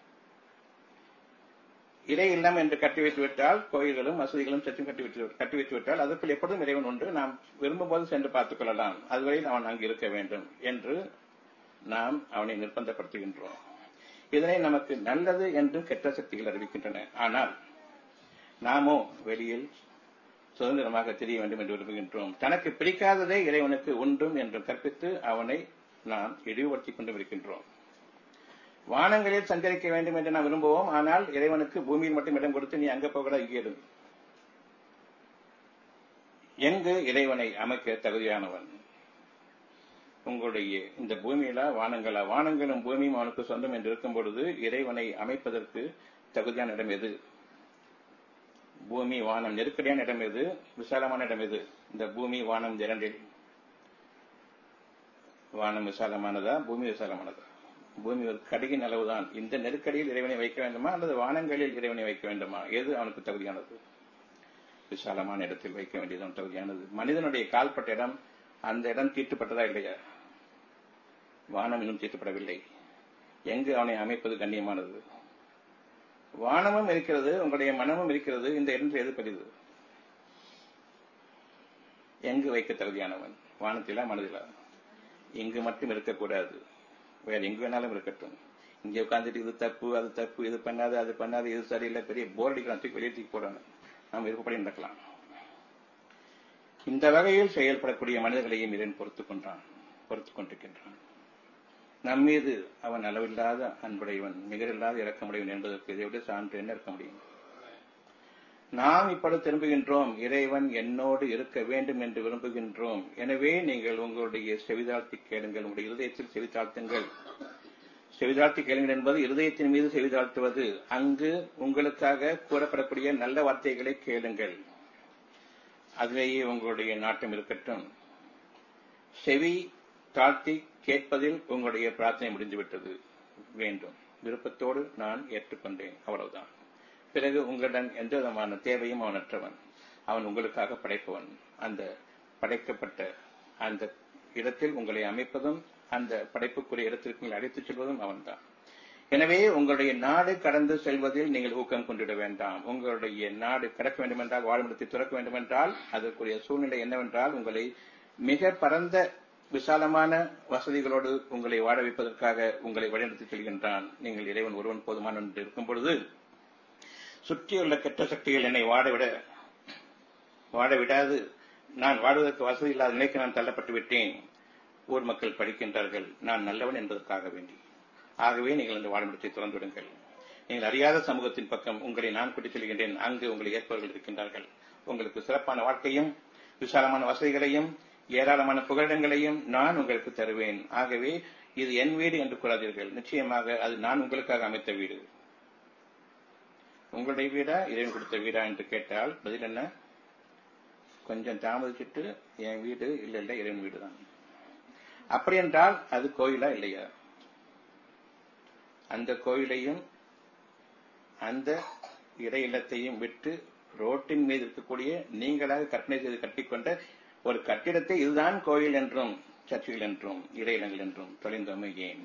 S1: இறை இல்லம் என்று கட்டி வைத்து விட்டால் கோயில்களும் மசூதிகளும் சற்றும் கட்டி வைத்து கட்டி வைத்து விட்டால் அதற்குள் எப்பொழுதும் இறைவன் உண்டு நாம் விரும்பும் போது சென்று பார்த்துக் கொள்ளலாம் அதுவரையில் அவன் அங்கு இருக்க வேண்டும் என்று நாம் அவனை நிர்பந்தப்படுத்துகின்றோம் இதனை நமக்கு நல்லது என்றும் கெட்ட சக்திகள் அறிவிக்கின்றன ஆனால் நாமோ வெளியில் சுதந்திரமாக தெரிய வேண்டும் என்று விரும்புகின்றோம் தனக்கு பிடிக்காததே இறைவனுக்கு உண்டும் என்று கற்பித்து அவனை நாம் இழிவுபடுத்திக் கொண்டும் இருக்கின்றோம் வானங்களில் சஞ்சரிக்க வேண்டும் என்று நாம் விரும்புவோம் ஆனால் இறைவனுக்கு பூமியில் மட்டும் இடம் கொடுத்து நீ அங்க போகல இயேடு எங்கு இறைவனை அமைக்க தகுதியானவன் உங்களுடைய இந்த பூமியில வானங்களா வானங்களும் பூமியும் அவனுக்கு சொந்தம் என்று இருக்கும் பொழுது இறைவனை அமைப்பதற்கு தகுதியான இடம் எது பூமி வானம் நெருக்கடியான இடம் எது விசாலமான இடம் எது இந்த பூமி வானம் இரண்டில் வானம் விசாலமானதா பூமி விசாலமானதா பூமி ஒரு கடுகின் அளவுதான் இந்த நெருக்கடியில் இறைவனை வைக்க வேண்டுமா அல்லது வானங்களில் இறைவனை வைக்க வேண்டுமா எது அவனுக்கு தகுதியானது விசாலமான இடத்தில் வைக்க வேண்டியது தகுதியானது மனிதனுடைய கால்பட்ட இடம் அந்த இடம் தீட்டுப்பட்டதா இல்லையா வானம் இன்னும் தீட்டுப்படவில்லை எங்கு அவனை அமைப்பது கண்ணியமானது வானமும் இருக்கிறது உங்களுடைய மனமும் இருக்கிறது இந்த இடத்தில் எது பெரிது எங்கு வைக்க தகுதியானவன் வானத்திலா மனதிலா இங்கு மட்டும் இருக்கக்கூடாது வேற எங்கு வேணாலும் இருக்கட்டும் இங்க உட்காந்துட்டு இது தப்பு அது தப்பு இது பண்ணாது அது பண்ணாது இது சரியில்லை பெரிய போர் அடிக்கலாம் தூக்கி வெளியே தூக்கி போறாங்க நாம் விருப்பப்படி நடக்கலாம் இந்த வகையில் செயல்படக்கூடிய மனிதர்களையும் இறைவன் பொறுத்துக் கொண்டான் பொறுத்துக் கொண்டிருக்கின்றான் நம் மீது அவன் அளவில்லாத அன்புடையவன் நிகரில்லாத இறக்கமுடையவன் என்பதற்கு இதை விட சான்று என்ன இருக்க முடியும் நாம் இப்பொழுது திரும்புகின்றோம் இறைவன் என்னோடு இருக்க வேண்டும் என்று விரும்புகின்றோம் எனவே நீங்கள் உங்களுடைய செவிதாழ்த்தி கேளுங்கள் உங்களுடைய இருதயத்தில் செவிதாழ்த்துங்கள் செவிதாழ்த்தி கேளுங்கள் என்பது இருதயத்தின் மீது செவிதாழ்த்துவது அங்கு உங்களுக்காக கூறப்படக்கூடிய நல்ல வார்த்தைகளை கேளுங்கள் அதிலேயே உங்களுடைய நாட்டம் இருக்கட்டும் செவி தாழ்த்தி கேட்பதில் உங்களுடைய பிரார்த்தனை முடிந்துவிட்டது வேண்டும் விருப்பத்தோடு நான் ஏற்றுக்கொண்டேன் அவ்வளவுதான் பிறகு உங்களிடம் எந்த விதமான தேவையும் அவனற்றவன் அவன் உங்களுக்காக படைப்பவன் அந்த படைக்கப்பட்ட அந்த இடத்தில் உங்களை அமைப்பதும் அந்த படைப்புக்குரிய இடத்திற்கு நீங்கள் அழைத்துச் செல்வதும் அவன்தான் எனவே உங்களுடைய நாடு கடந்து செல்வதில் நீங்கள் ஊக்கம் கொண்டிட வேண்டாம் உங்களுடைய நாடு கடக்க வேண்டுமென்றால் வாழ்விடத்தை துறக்க வேண்டுமென்றால் அதற்குரிய சூழ்நிலை என்னவென்றால் உங்களை மிக பரந்த விசாலமான வசதிகளோடு உங்களை வாழ வைப்பதற்காக உங்களை வழிநடத்தி செல்கின்றான் நீங்கள் இறைவன் ஒருவன் போதுமான என்று இருக்கும் பொழுது சுற்றியுள்ள கெட்ட சக்திகள் என்னை வாடவிட வாட விடாது நான் வாழ்வதற்கு வசதி இல்லாத நிலைக்கு நான் தள்ளப்பட்டு விட்டேன் ஊர் மக்கள் படிக்கின்றார்கள் நான் நல்லவன் என்பதற்காக வேண்டி ஆகவே நீங்கள் இந்த வாழ்விடத்தை திறந்து விடுங்கள் நீங்கள் அறியாத சமூகத்தின் பக்கம் உங்களை நான் கூட்டிச் செல்கின்றேன் அங்கு உங்களை ஏற்பவர்கள் இருக்கின்றார்கள் உங்களுக்கு சிறப்பான வாழ்க்கையும் விசாலமான வசதிகளையும் ஏராளமான புகலிடங்களையும் நான் உங்களுக்கு தருவேன் ஆகவே இது என் வீடு என்று கூறாதீர்கள் நிச்சயமாக அது நான் உங்களுக்காக அமைத்த வீடு உங்களுடைய வீடா இறைவன் கொடுத்த வீடா என்று கேட்டால் பதில் என்ன கொஞ்சம் தாமதிச்சுட்டு என் வீடு இல்ல இல்ல இறைவன் வீடு தான் அப்படி என்றால் அது கோயிலா இல்லையா அந்த கோயிலையும் அந்த இறை இல்லத்தையும் விட்டு ரோட்டின் மீது இருக்கக்கூடிய நீங்களாக கற்பனை செய்து கட்டிக்கொண்ட ஒரு கட்டிடத்தை இதுதான் கோயில் என்றும் சர்ச்சுகள் என்றும் இறையிலங்கள் என்றும் தொலைந்தோமை ஏன்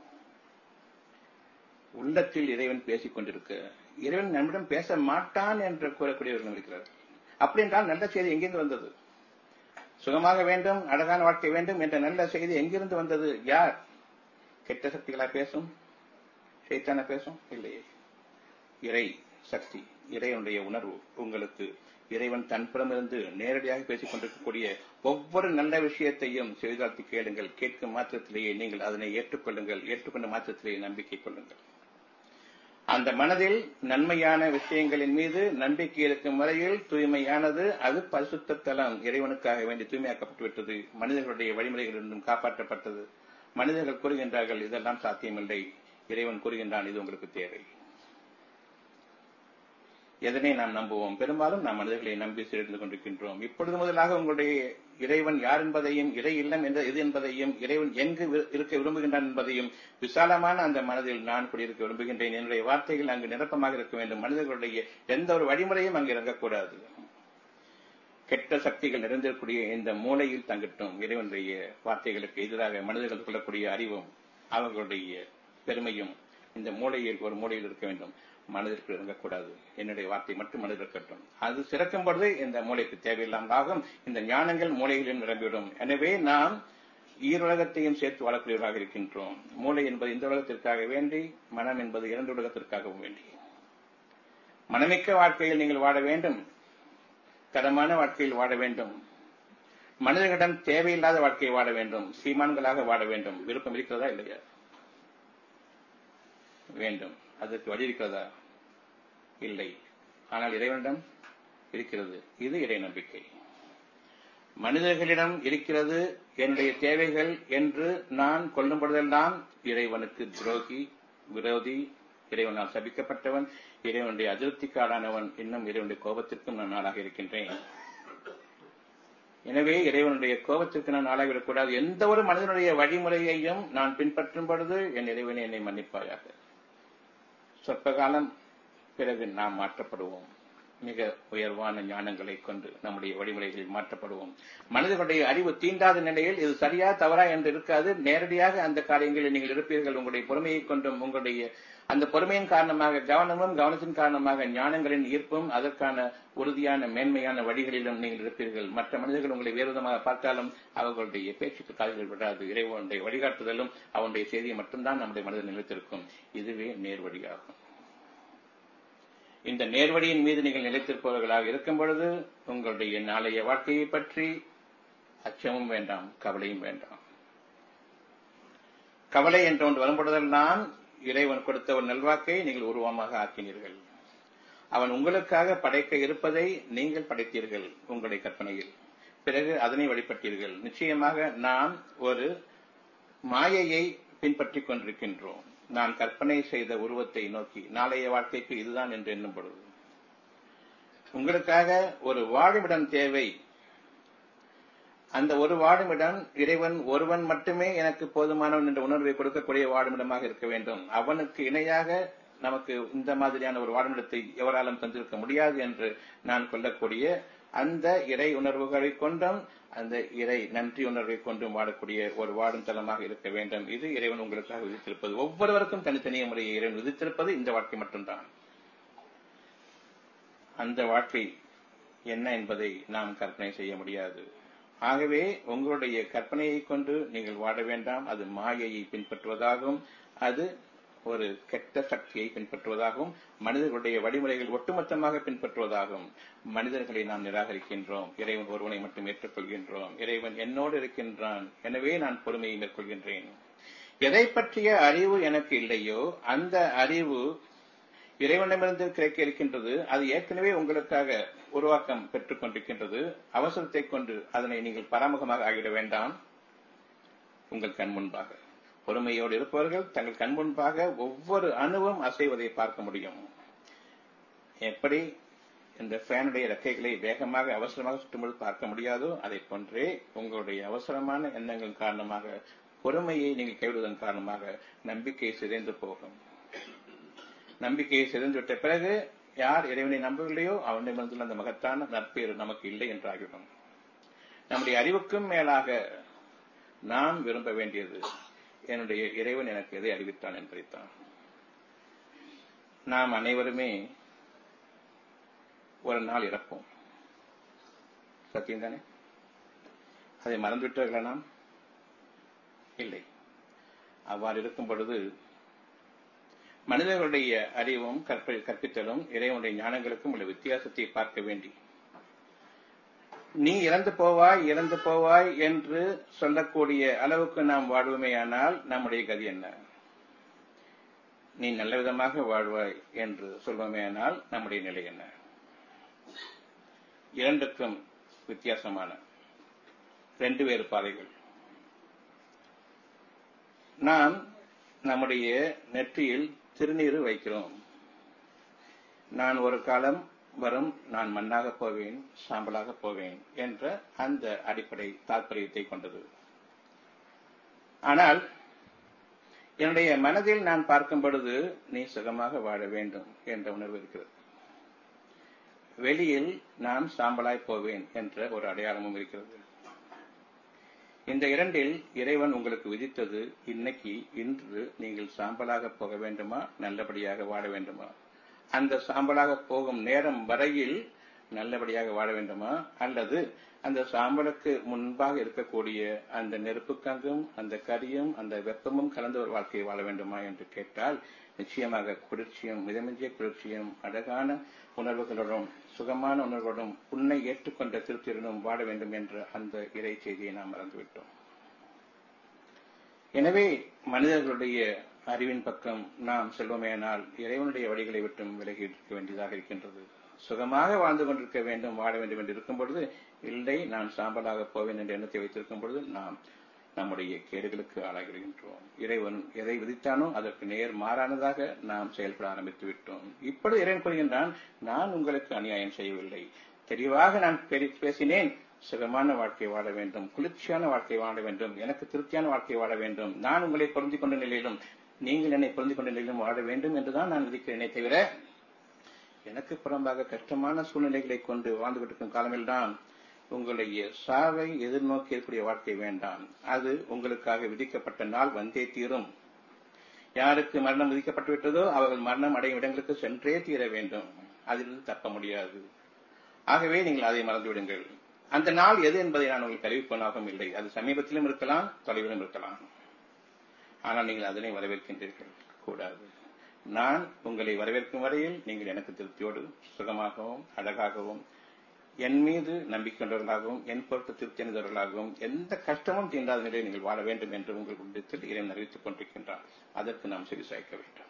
S1: உள்ளத்தில் இறைவன் பேசிக் கொண்டிருக்க இறைவன் நம்மிடம் பேச மாட்டான் என்று கூறக்கூடியவர்கள் இருக்கிறார் அப்படி என்றால் நல்ல செய்தி எங்கிருந்து வந்தது சுகமாக வேண்டும் அழகான வாழ்க்கை வேண்டும் என்ற நல்ல செய்தி எங்கிருந்து வந்தது யார் கெட்ட சக்திகளா பேசும் சைத்தான பேசும் இல்லையே இறை சக்தி இறைவனுடைய உணர்வு உங்களுக்கு இறைவன் தன்புறமிருந்து நேரடியாக பேசிக் கொண்டிருக்கக்கூடிய ஒவ்வொரு நல்ல விஷயத்தையும் செவிதாழ்த்தி கேளுங்கள் கேட்கும் மாத்திரத்திலேயே நீங்கள் அதனை ஏற்றுக்கொள்ளுங்கள் ஏற்றுக்கொண்ட மாத்திரத்திலேயே நம்பிக்கை கொள்ளுங்கள் அந்த மனதில் நன்மையான விஷயங்களின் மீது நம்பிக்கை இருக்கும் வரையில் தூய்மையானது அது பரிசுத்த தலம் இறைவனுக்காக வேண்டி தூய்மையாக்கப்பட்டு விட்டது மனிதர்களுடைய வழிமுறைகளிலிருந்தும் காப்பாற்றப்பட்டது மனிதர்கள் கூறுகின்றார்கள் இதெல்லாம் சாத்தியமில்லை இறைவன் கூறுகின்றான் இது உங்களுக்கு தேவை எதனை நாம் நம்புவோம் பெரும்பாலும் நாம் மனிதர்களை நம்பி சேர்ந்து கொண்டிருக்கின்றோம் இப்பொழுது முதலாக உங்களுடைய இறைவன் யார் என்பதையும் இறை இல்லம் என்ற எது என்பதையும் இறைவன் எங்கு இருக்க விரும்புகின்றான் என்பதையும் விசாலமான அந்த மனதில் நான் குடியிருக்க விரும்புகின்றேன் என்னுடைய வார்த்தைகள் அங்கு நிரப்பமாக இருக்க வேண்டும் மனிதர்களுடைய எந்த ஒரு வழிமுறையும் அங்கு இறங்கக்கூடாது கெட்ட சக்திகள் நிறைந்திருக்கூடிய இந்த மூலையில் தங்கட்டும் இறைவனுடைய வார்த்தைகளுக்கு எதிராக மனிதர்கள் சொல்லக்கூடிய அறிவும் அவர்களுடைய பெருமையும் இந்த மூலையில் ஒரு மூலையில் இருக்க வேண்டும் மனதிற்கு இறங்கக்கூடாது என்னுடைய வார்த்தை மட்டும் மனதில் இருக்கட்டும் அது சிறக்கும் பொழுது இந்த மூளைக்கு தேவையில்லாமல் ஆகும் இந்த ஞானங்கள் மூளைகளில் நிரம்பிவிடும் எனவே நாம் ஈருலகத்தையும் சேர்த்து வாழக்கூடியவர்களாக இருக்கின்றோம் மூளை என்பது இந்த உலகத்திற்காக வேண்டி மனம் என்பது இரண்டு உலகத்திற்காகவும் வேண்டி மனமிக்க வாழ்க்கையில் நீங்கள் வாழ வேண்டும் தரமான வாழ்க்கையில் வாழ வேண்டும் மனிதர்களிடம் தேவையில்லாத வாழ்க்கையை வாழ வேண்டும் சீமான்களாக வாழ வேண்டும் விருப்பம் இருக்கிறதா இல்லையா வேண்டும் அதற்கு வழி இருக்கிறதா இல்லை ஆனால் இறைவனிடம் இருக்கிறது இது இறை நம்பிக்கை மனிதர்களிடம் இருக்கிறது என்னுடைய தேவைகள் என்று நான் கொள்ளும் பொழுதெல்லாம் இறைவனுக்கு துரோகி விரோதி இறைவனால் சபிக்கப்பட்டவன் இறைவனுடைய அதிருப்திக்காடானவன் இன்னும் இறைவனுடைய கோபத்திற்கும் நான் நாளாக இருக்கின்றேன் எனவே இறைவனுடைய கோபத்திற்கு நான் ஆளாகிவிடக்கூடாது எந்த ஒரு மனிதனுடைய வழிமுறையையும் நான் பின்பற்றும் பொழுது என் இறைவனை என்னை மன்னிப்பாயாக சொற்ப காலம் பிறகு நாம் மாற்றப்படுவோம் மிக உயர்வான ஞானங்களை கொண்டு நம்முடைய வழிமுறைகளில் மாற்றப்படுவோம் மனிதர்களுடைய அறிவு தீண்டாத நிலையில் இது சரியா தவறா என்று இருக்காது நேரடியாக அந்த காரியங்களில் நீங்கள் இருப்பீர்கள் உங்களுடைய பொறுமையை கொண்டும் உங்களுடைய அந்த பொறுமையின் காரணமாக கவனமும் கவனத்தின் காரணமாக ஞானங்களின் ஈர்ப்பும் அதற்கான உறுதியான மேன்மையான வழிகளிலும் நீங்கள் இருப்பீர்கள் மற்ற மனிதர்கள் உங்களை வேறு விதமாக பார்த்தாலும் அவர்களுடைய பேச்சுக்கு காதுகள் விடாது இறைவனுடைய வழிகாட்டுதலும் அவனுடைய செய்தியை மட்டும்தான் நம்முடைய மனதில் நிலைத்திருக்கும் இதுவே நேர்வழியாகும் இந்த நேர்வழியின் மீது நீங்கள் நிலைத்திருப்பவர்களாக இருக்கும் பொழுது உங்களுடைய நாளைய வாழ்க்கையை பற்றி அச்சமும் வேண்டாம் கவலையும் வேண்டாம் கவலை என்ற ஒன்று வரும்பொழுதெல்லாம் இறைவன் கொடுத்த ஒரு நல்வாக்கை நீங்கள் உருவமாக ஆக்கினீர்கள் அவன் உங்களுக்காக படைக்க இருப்பதை நீங்கள் படைத்தீர்கள் உங்களுடைய கற்பனையில் பிறகு அதனை வழிபட்டீர்கள் நிச்சயமாக நாம் ஒரு மாயையை பின்பற்றிக் கொண்டிருக்கின்றோம் நான் கற்பனை செய்த உருவத்தை நோக்கி நாளைய வாழ்க்கைக்கு இதுதான் என்று எண்ணும் பொழுது உங்களுக்காக ஒரு வாழுமிடம் தேவை அந்த ஒரு வாழுமிடம் இறைவன் ஒருவன் மட்டுமே எனக்கு போதுமானவன் என்ற உணர்வை கொடுக்கக்கூடிய வாழுமிடமாக இருக்க வேண்டும் அவனுக்கு இணையாக நமக்கு இந்த மாதிரியான ஒரு வாழுமிடத்தை எவராலும் தந்திருக்க முடியாது என்று நான் கொள்ளக்கூடிய அந்த இறை உணர்வுகளை கொண்டும் அந்த இறை நன்றி உணர்வை கொண்டும் வாழக்கூடிய ஒரு வாழும் தலமாக இருக்க வேண்டும் இது இறைவன் உங்களுக்காக விதித்திருப்பது ஒவ்வொருவருக்கும் தனித்தனிய முறையை இறைவன் விதித்திருப்பது இந்த வாழ்க்கை மட்டும்தான் அந்த வாழ்க்கை என்ன என்பதை நாம் கற்பனை செய்ய முடியாது ஆகவே உங்களுடைய கற்பனையை கொண்டு நீங்கள் வாழ வேண்டாம் அது மாயையை பின்பற்றுவதாகவும் அது ஒரு கெட்ட சக்தியை பின்பற்றுவதாகவும் மனிதர்களுடைய வழிமுறைகள் ஒட்டுமொத்தமாக பின்பற்றுவதாகவும் மனிதர்களை நாம் நிராகரிக்கின்றோம் இறைவன் ஒருவனை மட்டும் ஏற்றுக்கொள்கின்றோம் இறைவன் என்னோடு இருக்கின்றான் எனவே நான் பொறுமையை மேற்கொள்கின்றேன் எதை பற்றிய அறிவு எனக்கு இல்லையோ அந்த அறிவு இறைவனிடமிருந்து கிடைக்க இருக்கின்றது அது ஏற்கனவே உங்களுக்காக உருவாக்கம் பெற்றுக் கொண்டிருக்கின்றது அவசரத்தை கொண்டு அதனை நீங்கள் பராமுகமாக ஆகிட வேண்டாம் உங்கள் கண் முன்பாக பொறுமையோடு இருப்பவர்கள் தங்கள் கண் முன்பாக ஒவ்வொரு அணுவும் அசைவதை பார்க்க முடியும் எப்படி இந்த ஃபேனுடைய ரெக்கைகளை வேகமாக அவசரமாக சுற்றும்போது பார்க்க முடியாதோ அதை போன்றே உங்களுடைய அவசரமான எண்ணங்கள் காரணமாக பொறுமையை நீங்கள் கைவிடுவதன் காரணமாக நம்பிக்கை சிதைந்து போகும் நம்பிக்கையை சிதைந்துவிட்ட பிறகு யார் இறைவனை நம்பவில்லையோ அவனிடமிருந்துள்ள அந்த மகத்தான நற்பேறு நமக்கு இல்லை என்றாகிவிடும் நம்முடைய அறிவுக்கும் மேலாக நாம் விரும்ப வேண்டியது என்னுடைய இறைவன் எனக்கு எதை அறிவித்தான் என்பதைத்தான் நாம் அனைவருமே ஒரு நாள் இறப்போம் சத்தியம் தானே அதை மறந்துவிட்டார்களா நாம் இல்லை அவ்வாறு இருக்கும் பொழுது மனிதர்களுடைய அறிவும் கற்ப கற்பித்தலும் இறைவனுடைய ஞானங்களுக்கும் உள்ள வித்தியாசத்தை பார்க்க வேண்டி நீ இறந்து போவாய் இறந்து போவாய் என்று சொல்லக்கூடிய அளவுக்கு நாம் வாழ்வுமேயானால் நம்முடைய கதி என்ன நீ நல்ல விதமாக வாழ்வாய் என்று சொல்வோமேயானால் நம்முடைய நிலை என்ன இரண்டுக்கும் வித்தியாசமான ரெண்டு வேறு பாதைகள் நாம் நம்முடைய நெற்றியில் திருநீர் வைக்கிறோம் நான் ஒரு காலம் வரும் நான் மண்ணாக போவேன் சாம்பலாக போவேன் என்ற அந்த அடிப்படை தாற்பயத்தை கொண்டது ஆனால் என்னுடைய மனதில் நான் பார்க்கும் பொழுது நீ சுகமாக வாழ வேண்டும் என்ற உணர்வு இருக்கிறது வெளியில் நான் சாம்பலாய் போவேன் என்ற ஒரு அடையாளமும் இருக்கிறது இந்த இரண்டில் இறைவன் உங்களுக்கு விதித்தது இன்னைக்கு இன்று நீங்கள் சாம்பலாக போக வேண்டுமா நல்லபடியாக வாழ வேண்டுமா அந்த சாம்பலாக போகும் நேரம் வரையில் நல்லபடியாக வாழ வேண்டுமா அல்லது அந்த சாம்பலுக்கு முன்பாக இருக்கக்கூடிய அந்த நெருப்புக்கங்கும் அந்த கரியும் அந்த வெப்பமும் கலந்த ஒரு வாழ்க்கையை வாழ வேண்டுமா என்று கேட்டால் நிச்சயமாக குளிர்ச்சியும் மிதமிஞ்சிய குளிர்ச்சியும் அழகான உணர்வுகளுடன் சுகமான உணர்வுடன் உன்னை ஏற்றுக்கொண்ட திருத்திரனும் வாழ வேண்டும் என்ற அந்த இறை செய்தியை நாம் மறந்துவிட்டோம் எனவே மனிதர்களுடைய அறிவின் பக்கம் நாம் செல்வமேனால் இறைவனுடைய வழிகளை விட்டும் விலகி இருக்க வேண்டியதாக இருக்கின்றது சுகமாக வாழ்ந்து கொண்டிருக்க வேண்டும் வாழ வேண்டும் என்று இருக்கும் பொழுது இல்லை நான் சாம்பலாக போவேன் என்ற எண்ணத்தை வைத்திருக்கும் பொழுது நாம் நம்முடைய கேடுகளுக்கு ஆளாகிவிடுகின்றோம் இறைவன் எதை விதித்தானோ அதற்கு நேர் மாறானதாக நாம் செயல்பட ஆரம்பித்து விட்டோம் இப்பொழுது இறைவன் கூறுகின்றான் நான் உங்களுக்கு அநியாயம் செய்யவில்லை தெளிவாக நான் பேசினேன் சுகமான வாழ்க்கை வாழ வேண்டும் குளிர்ச்சியான வாழ்க்கை வாழ வேண்டும் எனக்கு திருப்தியான வாழ்க்கை வாழ வேண்டும் நான் உங்களை பொருந்தி கொண்ட நிலையிலும் நீங்கள் என்னை பொருந்தி கொண்ட நிலையிலும் வாழ வேண்டும் என்றுதான் நான் விதிக்கிறேனே தவிர எனக்கு புறம்பாக கஷ்டமான சூழ்நிலைகளை கொண்டு வாழ்ந்து கொண்டிருக்கும் காலமெல்லாம் உங்களுடைய சாவை எதிர்நோக்கி இருக்கக்கூடிய வாழ்க்கை வேண்டாம் அது உங்களுக்காக விதிக்கப்பட்ட நாள் வந்தே தீரும் யாருக்கு மரணம் விதிக்கப்பட்டு விட்டதோ அவர்கள் மரணம் அடையும் இடங்களுக்கு சென்றே தீர வேண்டும் அதிலிருந்து தப்ப முடியாது ஆகவே நீங்கள் அதை மறந்துவிடுங்கள் அந்த நாள் எது என்பதை நான் உங்களுக்கு அறிவிப்பனாகவும் இல்லை அது சமீபத்திலும் இருக்கலாம் தொலைவிலும் இருக்கலாம் ஆனால் நீங்கள் அதனை வரவேற்கின்றீர்கள் கூடாது நான் உங்களை வரவேற்கும் வரையில் நீங்கள் எனக்கு திருப்தியோடு சுகமாகவும் அழகாகவும் என் மீது நம்பிக்கொண்டவர்களாகவும் என் பொருட்டு திருப்தி அடைந்தவர்களாகவும் எந்த கஷ்டமும் தீண்டாத நிலையில் நீங்கள் வாழ வேண்டும் என்று உங்கள் உள்ளத்தில் இறைவன் அறிவித்துக் கொண்டிருக்கின்றான் அதற்கு நாம் செவி சாய்க்க வேண்டும்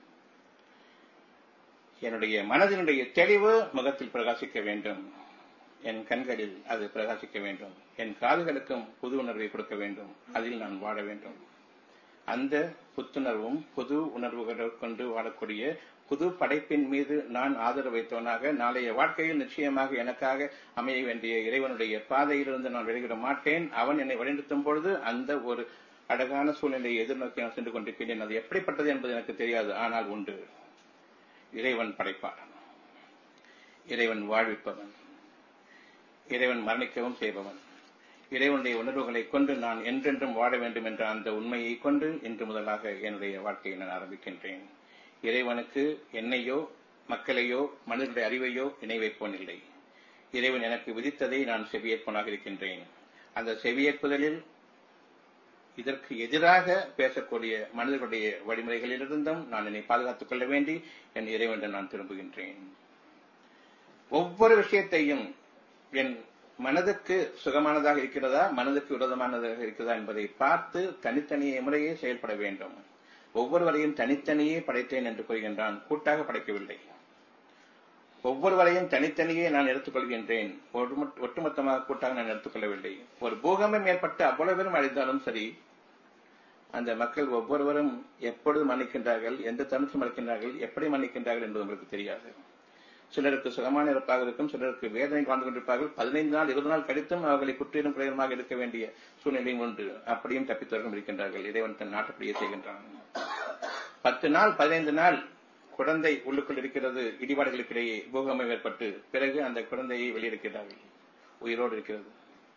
S1: என்னுடைய மனதினுடைய தெளிவு முகத்தில் பிரகாசிக்க வேண்டும் என் கண்களில் அது பிரகாசிக்க வேண்டும் என் காதுகளுக்கும் புது உணர்வை கொடுக்க வேண்டும் அதில் நான் வாழ வேண்டும் அந்த புத்துணர்வும் புது உணர்வுகளை கொண்டு வாழக்கூடிய புது படைப்பின் மீது நான் ஆதரவு வைத்தவனாக நாளைய வாழ்க்கையில் நிச்சயமாக எனக்காக அமைய வேண்டிய இறைவனுடைய பாதையிலிருந்து நான் வெளியிட மாட்டேன் அவன் என்னை வழிநடத்தும் பொழுது அந்த ஒரு அழகான சூழ்நிலையை எதிர்நோக்கி நான் சென்று கொண்டிருக்கிறேன் அது எப்படிப்பட்டது என்பது எனக்கு தெரியாது ஆனால் உண்டு இறைவன் படைப்பாளன் இறைவன் வாழ்விப்பவன் இறைவன் மரணிக்கவும் செய்பவன் இறைவனுடைய உணர்வுகளை கொண்டு நான் என்றென்றும் வாழ வேண்டும் என்ற அந்த உண்மையை கொண்டு இன்று முதலாக என்னுடைய வாழ்க்கையை நான் ஆரம்பிக்கின்றேன் இறைவனுக்கு என்னையோ மக்களையோ மனிதனுடைய அறிவையோ இணை வைப்போன் இல்லை இறைவன் எனக்கு விதித்ததை நான் செவியேற்பனாக இருக்கின்றேன் அந்த செவியேற்புதலில் இதற்கு எதிராக பேசக்கூடிய மனிதர்களுடைய வழிமுறைகளிலிருந்தும் நான் என்னை பாதுகாத்துக் கொள்ள வேண்டி என் இறைவன் நான் திரும்புகின்றேன் ஒவ்வொரு விஷயத்தையும் என் மனதுக்கு சுகமானதாக இருக்கிறதா மனதுக்கு விரோதமானதாக இருக்கிறதா என்பதை பார்த்து தனித்தனியே முறையே செயல்பட வேண்டும் ஒவ்வொருவரையும் தனித்தனியே படைத்தேன் என்று கூறுகின்றான் கூட்டாக படைக்கவில்லை ஒவ்வொருவரையும் தனித்தனியே நான் எடுத்துக்கொள்கின்றேன் ஒட்டுமொத்தமாக கூட்டாக நான் எடுத்துக்கொள்ளவில்லை ஒரு பூகம்பம் ஏற்பட்டு அவ்வளவு பேரும் அழிந்தாலும் சரி அந்த மக்கள் ஒவ்வொருவரும் எப்பொழுது மன்னிக்கின்றார்கள் எந்த தருணத்தில் மன்னிக்கின்றார்கள் எப்படி மன்னிக்கின்றார்கள் என்பது உங்களுக்கு தெரியாது சிலருக்கு சுகமான இருப்பாக இருக்கும் சிலருக்கு வேதனை வாழ்ந்து கொண்டிருப்பார்கள் பதினைந்து நாள் இருபது நாள் கழித்தும் அவர்களை குற்றிலும் குறையமாக இருக்க வேண்டிய சூழ்நிலையும் உண்டு அப்படியும் தப்பித்தவர்களும் இருக்கின்றார்கள் இறைவன் தன் நாட்டுப்படியே செய்கின்றான் பத்து நாள் பதினைந்து நாள் குழந்தை உள்ளுக்குள் இருக்கிறது இடிபாடுகளுக்கிடையே பூகம்பம் ஏற்பட்டு பிறகு அந்த குழந்தையை வெளியெடுக்கிறார்கள் உயிரோடு இருக்கிறது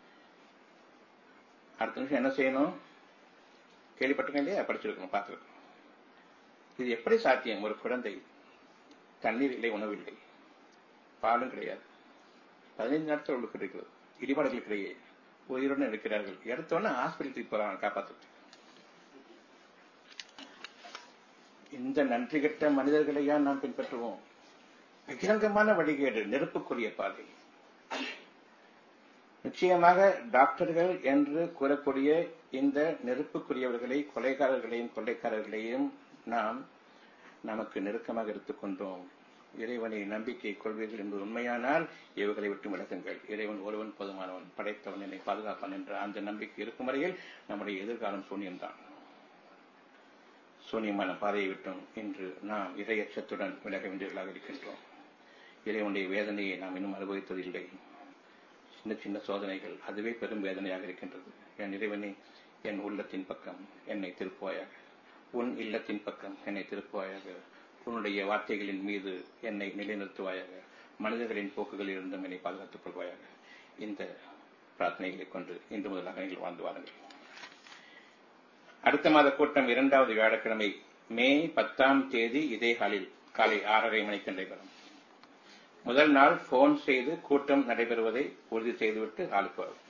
S1: அடுத்த நிமிஷம் என்ன செய்யணும் கேள்விப்பட்டிருக்கேன் இல்லையா படிச்சிருக்கணும் பார்த்துருக்கணும் இது எப்படி சாத்தியம் ஒரு குழந்தை தண்ணீர் இல்லை உணவில்லை பாலும் கிடையாது பதினைந்து நாட்கள் உள்ளுக்கு இருக்கிறது இடிபாடுகளுக்கிடையே உயிருடன் இருக்கிறார்கள் எடுத்தோன்னே ஹாஸ்பிட்டலுக்கு போறாங்க காப்பாற்று இந்த நன்றி கெட்ட மனிதர்களையா நாம் பின்பற்றுவோம் பகிரங்கமான வழிகேடு நெருப்புக்குரிய பாதை நிச்சயமாக டாக்டர்கள் என்று கூறக்கூடிய இந்த நெருப்புக்குரியவர்களை கொலைகாரர்களையும் கொள்ளைக்காரர்களையும் நாம் நமக்கு நெருக்கமாக எடுத்துக்கொண்டோம் இறைவனை நம்பிக்கை கொள்வீர்கள் என்பது உண்மையானால் இவர்களை விட்டு விலகுங்கள் இறைவன் ஒருவன் போதுமானவன் படைத்தவன் என்னை பாதுகாப்பான் என்ற அந்த நம்பிக்கை இருக்கும் வரையில் நம்முடைய எதிர்காலம் சூன்யம்தான் சூன்யமான பாதையை விட்டும் இன்று நாம் இரையச்சத்துடன் விலக வேண்டியவர்களாக இருக்கின்றோம் இறைவனுடைய வேதனையை நாம் இன்னும் அனுபவித்ததில்லை சின்ன சின்ன சோதனைகள் அதுவே பெரும் வேதனையாக இருக்கின்றது என் இறைவனே என் உள்ளத்தின் பக்கம் என்னை திருப்புவாயாக உன் இல்லத்தின் பக்கம் என்னை திருப்புவாயாக உன்னுடைய வார்த்தைகளின் மீது என்னை நிலைநிறுத்துவாயாக மனிதர்களின் போக்குகளில் இருந்தும் என்னை பாதுகாத்துக் கொள்வாயாக இந்த பிரார்த்தனைகளை கொண்டு இன்று முதலாக நீங்கள் வாழ்ந்து வாருங்கள் அடுத்த மாத கூட்டம் இரண்டாவது வியாழக்கிழமை மே பத்தாம் தேதி இதே ஹாலில் காலை ஆறரை மணிக்கு நடைபெறும் முதல் நாள் போன் செய்து கூட்டம் நடைபெறுவதை உறுதி செய்துவிட்டு ஹாலுக்கு வரும்